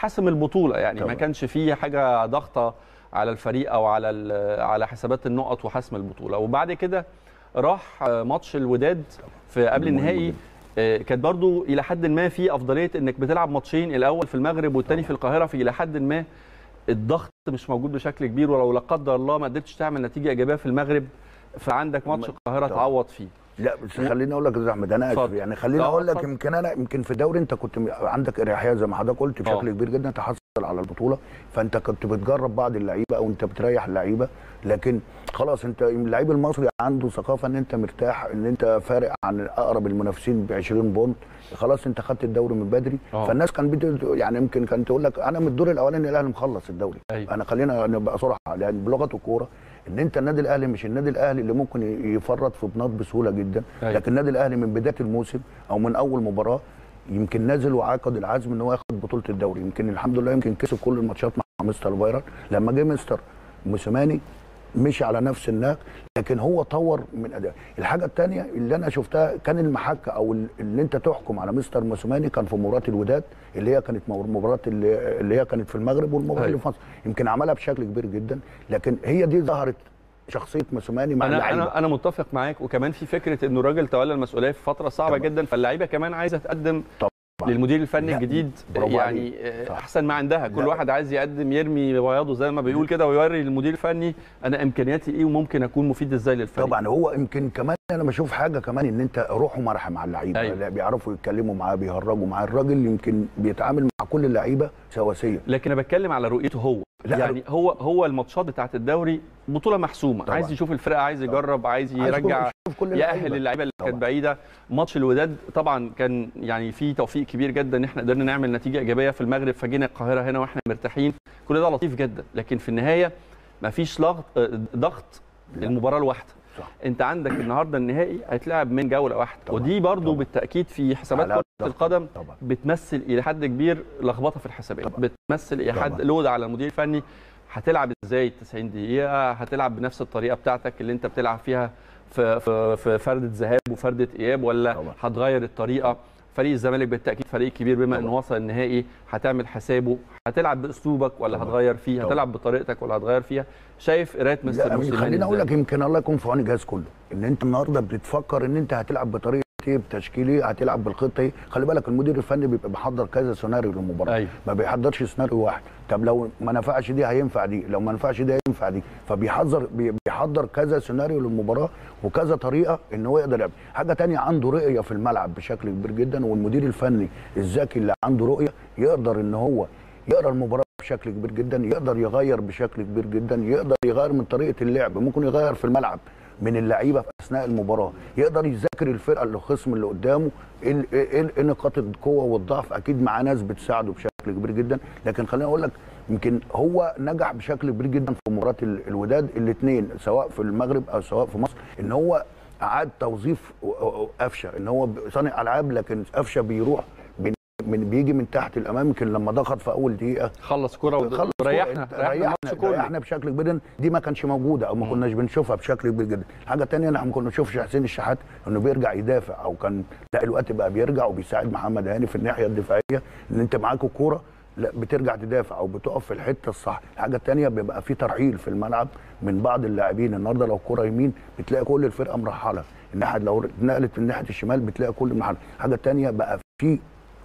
حاسم البطوله يعني ما طبعا. كانش فيه حاجه ضغطه على الفريق او على ال- على حسابات النقط وحسم البطوله وبعد كده راح آه، ماتش الوداد في قبل مهم النهائي جدا. آه، كانت برضو الى حد ما في افضليه انك بتلعب ماتشين الاول في المغرب والتاني في القاهره في الى حد ما الضغط مش موجود بشكل كبير ولو لا قدر الله ما قدرتش تعمل نتيجه ايجابيه في المغرب فعندك ماتش القاهره طبعا. تعوض فيه لا بس خليني اقول لك يا احمد انا اسف اتفضل. يعني خليني اه، اقول لك اتفضل. يمكن انا يمكن في دوري انت كنت م- عندك اريحيه زي ما حضرتك قلت بشكل اه. كبير جدا تحصل على البطوله فانت كنت بتجرب بعض اللعيبه او انت بتريح اللعيبه لكن خلاص انت اللعيب المصري عنده ثقافه ان انت مرتاح ان انت فارق عن اقرب المنافسين ب 20 بونت خلاص انت خدت الدوري من بدري اه. فالناس كان بت... يعني يمكن كانت تقول لك انا من الدور الاولاني الاهلي مخلص الدوري أيوة. انا خلينا نبقى صراحه لان بلغه الكوره ان انت النادي الاهلي مش النادي الاهلي اللي ممكن يفرط في بنات بسهوله جدا أيوة. لكن النادي الاهلي من بدايه الموسم او من اول مباراه يمكن نازل وعقد العزم ان هو ياخد بطوله الدوري يمكن الحمد لله يمكن كسب كل الماتشات مع مستر فايرال لما جه مستر موسيماني مشي على نفس النهج لكن هو طور من اداء الحاجه الثانيه اللي انا شفتها كان المحك او ال- اللي انت تحكم على مستر موسيماني كان في مباراه الوداد اللي هي كانت مو- مباراه اللي, اللي هي كانت في المغرب والمباراه أيوة. اللي في مصر يمكن عملها بشكل كبير جدا لكن هي دي ظهرت شخصيه موسيماني مع انا اللعيبه انا انا متفق معاك وكمان في فكره انه الراجل تولى المسؤوليه في فتره صعبه طبعا. جدا فاللعيبه كمان عايزه تقدم طبعا. للمدير الفني لا، الجديد برافو يعني عليك. آه، صح. احسن ما عندها كل لا. واحد عايز يقدم يرمي بياضه زي ما بيقول كده ويوري للمدير الفني انا امكانياتي ايه وممكن اكون مفيد ازاي للفريق طبعا هو يمكن كمان انا بشوف حاجه كمان ان انت روحه مرحه مع اللعيبه أيوة. أيوة. بيعرفوا يتكلموا معاه بيهرجوا معاه الراجل يمكن بيتعامل مع كل اللعيبه سواسيه لكن انا بتكلم على رؤيته هو لا، يعني هو هو الماتشات بتاعت الدوري بطوله محسومه طبعا. عايز يشوف الفرقه عايز يجرب عايز عايز يرجع يشوف كل يأهل اللعيبة. اللعيبه اللي كانت طبعا. بعيده ماتش الوداد طبعا كان يعني في توفيق كبير جدا ان احنا قدرنا نعمل نتيجه ايجابيه في المغرب فجينا القاهره هنا واحنا مرتاحين كل ده لطيف جدا لكن في النهايه مفيش ضغط ضغط لا. المباراه الواحده صح. انت عندك النهارده النهائي هيتلعب من جوله واحده طبعا. ودي برضو طبعا. بالتاكيد في حسابات على كره ضغط. القدم طبعا بتمثل الى حد كبير لخبطه في الحسابات طبعا. بتمثل الى حد طبعا. لود على المدير الفني هتلعب ازاي 90 دقيقه هتلعب بنفس الطريقه بتاعتك اللي انت بتلعب فيها في في, في فرده ذهاب وفرده اياب ولا طبعا. هتغير الطريقه فريق الزمالك بالتاكيد فريق كبير بما انه طبعا. وصل النهائي هتعمل حسابه هتلعب باسلوبك ولا طبعا. هتغير فيه طبعا. هتلعب بطريقتك ولا هتغير فيها شايف قرايه مستر لا موسيماني خليني اقول إزاي؟ لك يمكن الله يكون في عون الجهاز كله ان انت النهارده بتفكر ان انت هتلعب بطريقه ايه بتشكيل ايه هتلعب بالخطه ايه خلي بالك المدير الفني بيبقى محضر كذا سيناريو للمباراه أيوة. ما بيحضرش سيناريو واحد طب لو ما نفعش دي هينفع دي لو ما نفعش دي هينفع دي فبيحضر بي- بيحضر كذا سيناريو للمباراه وكذا طريقه ان هو يقدر يلعب حاجه تانية عنده رؤيه في الملعب بشكل كبير جدا والمدير الفني الذكي اللي عنده رؤيه يقدر ان هو يقرا المباراه بشكل كبير جدا يقدر يغير بشكل كبير جدا يقدر يغير من طريقه اللعب ممكن يغير في الملعب من اللعيبه في اثناء المباراه يقدر يذاكر الفرقه اللي الخصم اللي قدامه ايه ال- ايه ال- إيه نقاط القوه والضعف اكيد معاه ناس بتساعده بشكل كبير جدا لكن خليني اقول لك يمكن هو نجح بشكل كبير جدا في مباراه ال- الوداد الاثنين سواء في المغرب او سواء في مصر ان هو اعاد توظيف و- و- قفشه ان هو صانع العاب لكن قفشه بيروح من من بيجي من تحت الامام يمكن لما ضغط في اول دقيقه خلص كوره خلص وريحنا كورة. ريحنا الماتش كله ريحنا بشكل كبير جداً. دي ما كانش موجوده او ما كناش بنشوفها بشكل كبير جدا الحاجه الثانيه احنا ما كنا نشوفش حسين الشحات انه بيرجع يدافع او كان لا الوقت بقى بيرجع وبيساعد محمد هاني في الناحيه الدفاعيه ان انت معاك الكوره لا بترجع تدافع او بتقف في الحته الصح الحاجه الثانيه بيبقى في ترحيل في الملعب من بعض اللاعبين النهارده لو الكوره يمين بتلاقي كل الفرقه مرحله الناحيه لو اتنقلت من ناحيه الشمال بتلاقي كل مرحله الحاجه الثانيه بقى في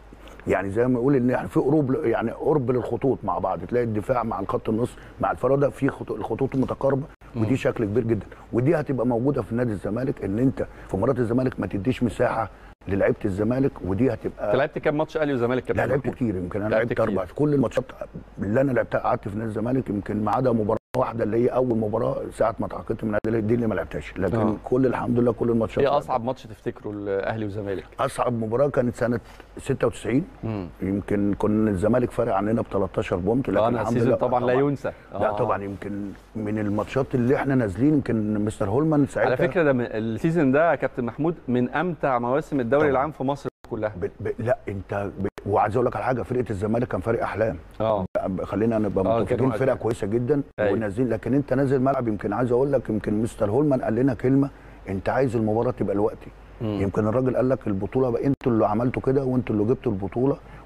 يعني زي ما نقول ان احنا في قرب يعني قرب للخطوط مع بعض تلاقي الدفاع مع الخط النص مع الفراده في خطوط الخطوط متقاربه ودي شكل كبير جدا ودي هتبقى موجوده في نادي الزمالك ان انت في مباراه الزمالك ما تديش مساحه للعيبه الزمالك ودي انت هتبقى لعبت كام ماتش اهلي وزمالك كابتن لا لعبت محمود؟ كتير يمكن انا لعبت لعبت كتير. اربع كل الماتشات اللي انا لعبتها قعدت في نادي الزمالك يمكن ما عدا مباراه واحده اللي هي اول مباراه ساعه ما تعاقدت من نادي دي اللي ما لعبتهاش لكن آه. كل الحمد لله كل الماتشات ايه لعبتها. اصعب ماتش تفتكره الاهلي والزمالك؟ اصعب مباراه كانت سنه 96 مم. يمكن كنا الزمالك فارق عننا ب 13 بونت لكن آه، انا الحمد السيزون لله طبعا لا ينسى لا آه. طبعا يمكن من الماتشات اللي احنا نازلين يمكن مستر هولمان ساعتها على فكره ده من- السيزون ده يا كابتن محمود من امتع مواسم الدوري طبعاً. العام في مصر كلها ب... ب... لا انت ب... وعايز اقول لك على حاجه فرقه الزمالك كان فارق احلام اه خلينا نبقى آه، متفقين كانوا- فرقه كويسه جدا أيوة. ونازلين لكن انت نازل ملعب يمكن عايز اقول لك يمكن مستر هولمان قال لنا كلمه انت عايز المباراه تبقى دلوقتي مم. يمكن الراجل قال لك البطوله بقى انتوا اللي عملتوا كده وانتوا اللي جبتوا البطوله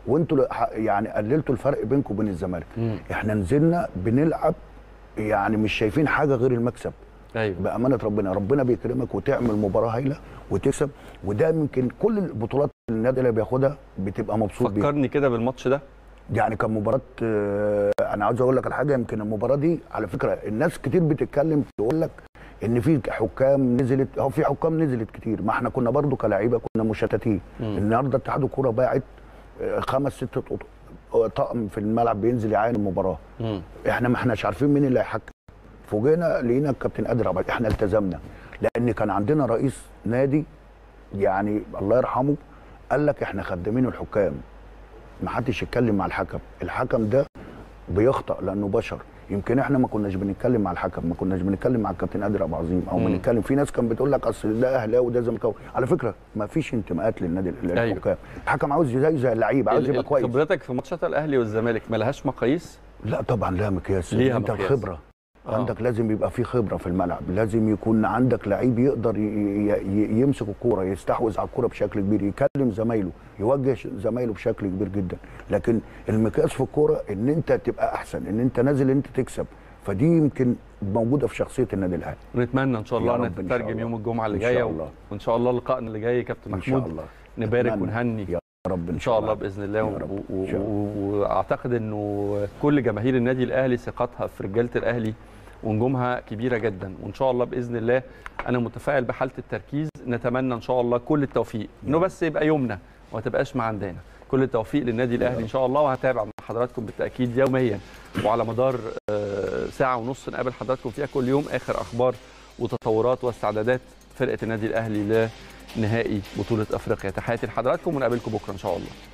وانتوا ل- ح- يعني قللتوا الفرق بينكم وبين الزمالك مم. احنا نزلنا بنلعب يعني مش شايفين حاجه غير المكسب ايوه بامانه ربنا ربنا بيكرمك وتعمل مباراه هايله وتكسب وده يمكن كل البطولات اللي النادي اللي بياخدها بتبقى مبسوط بيها فكرني كده بالماتش ده يعني كان مباراه آه، انا عاوز اقول لك على حاجه يمكن المباراه دي على فكره الناس كتير بتتكلم تقول لك ان في حكام نزلت او في حكام نزلت كتير ما احنا كنا برضو كلاعيبه كنا مشتتين النهارده اتحاد الكوره باعت آه، خمس ست طق- طقم في الملعب بينزل يعاين المباراه مم. احنا ما احناش عارفين مين اللي هيحكم فوجئنا لقينا الكابتن قادر عبد احنا التزمنا لان كان عندنا رئيس نادي يعني الله يرحمه قال لك احنا خدامين الحكام ما حدش يتكلم مع الحكم الحكم ده بيخطأ لانه بشر يمكن احنا ما كناش بنتكلم مع الحكم ما كناش بنتكلم مع الكابتن قادر ابو عظيم او مم. بنتكلم في ناس كانت بتقول لك اصل ده اهلاوي وده زملكاوي على فكره ما فيش انتماءات للنادي للحكام الحكم عاوز زي زي اللعيب عاوز ال- يبقى ال- كويس خبرتك في ماتشات الاهلي والزمالك ما لهاش مقاييس لا طبعا لها مقياس ليها انت مقياس. الخبره آه. عندك لازم يبقى في خبره في الملعب لازم يكون عندك لعيب يقدر ي- ي- يمسك الكوره يستحوذ على الكوره بشكل كبير يكلم زمايله يوجه ش- زمايله بشكل كبير جدا لكن المقياس في الكوره ان انت تبقى احسن ان انت نازل انت تكسب فدي يمكن موجوده في شخصيه النادي الاهلي ونتمنى ان شاء الله يا ان رب إن شاء تترجم الله. يوم الجمعه اللي إن شاء جايه الله. وان شاء الله لقائنا اللي جاي كابتن ان شاء محمود الله نبارك أتمنى. ونهني يا رب ان شاء الله باذن الله يا و- رب. و- إن شاء الله. و- واعتقد انه كل جماهير النادي الاهلي ثقتها في رجاله الاهلي ونجومها كبيره جدا وان شاء الله باذن الله انا متفائل بحاله التركيز نتمنى ان شاء الله كل التوفيق انه بس يبقى يومنا وما تبقاش ما عندنا كل التوفيق للنادي الاهلي ان شاء الله وهتابع مع حضراتكم بالتاكيد يوميا وعلى مدار آه، ساعه ونص نقابل حضراتكم فيها كل يوم اخر اخبار وتطورات واستعدادات فرقه النادي الاهلي لنهائي بطوله افريقيا تحياتي لحضراتكم ونقابلكم بكره ان شاء الله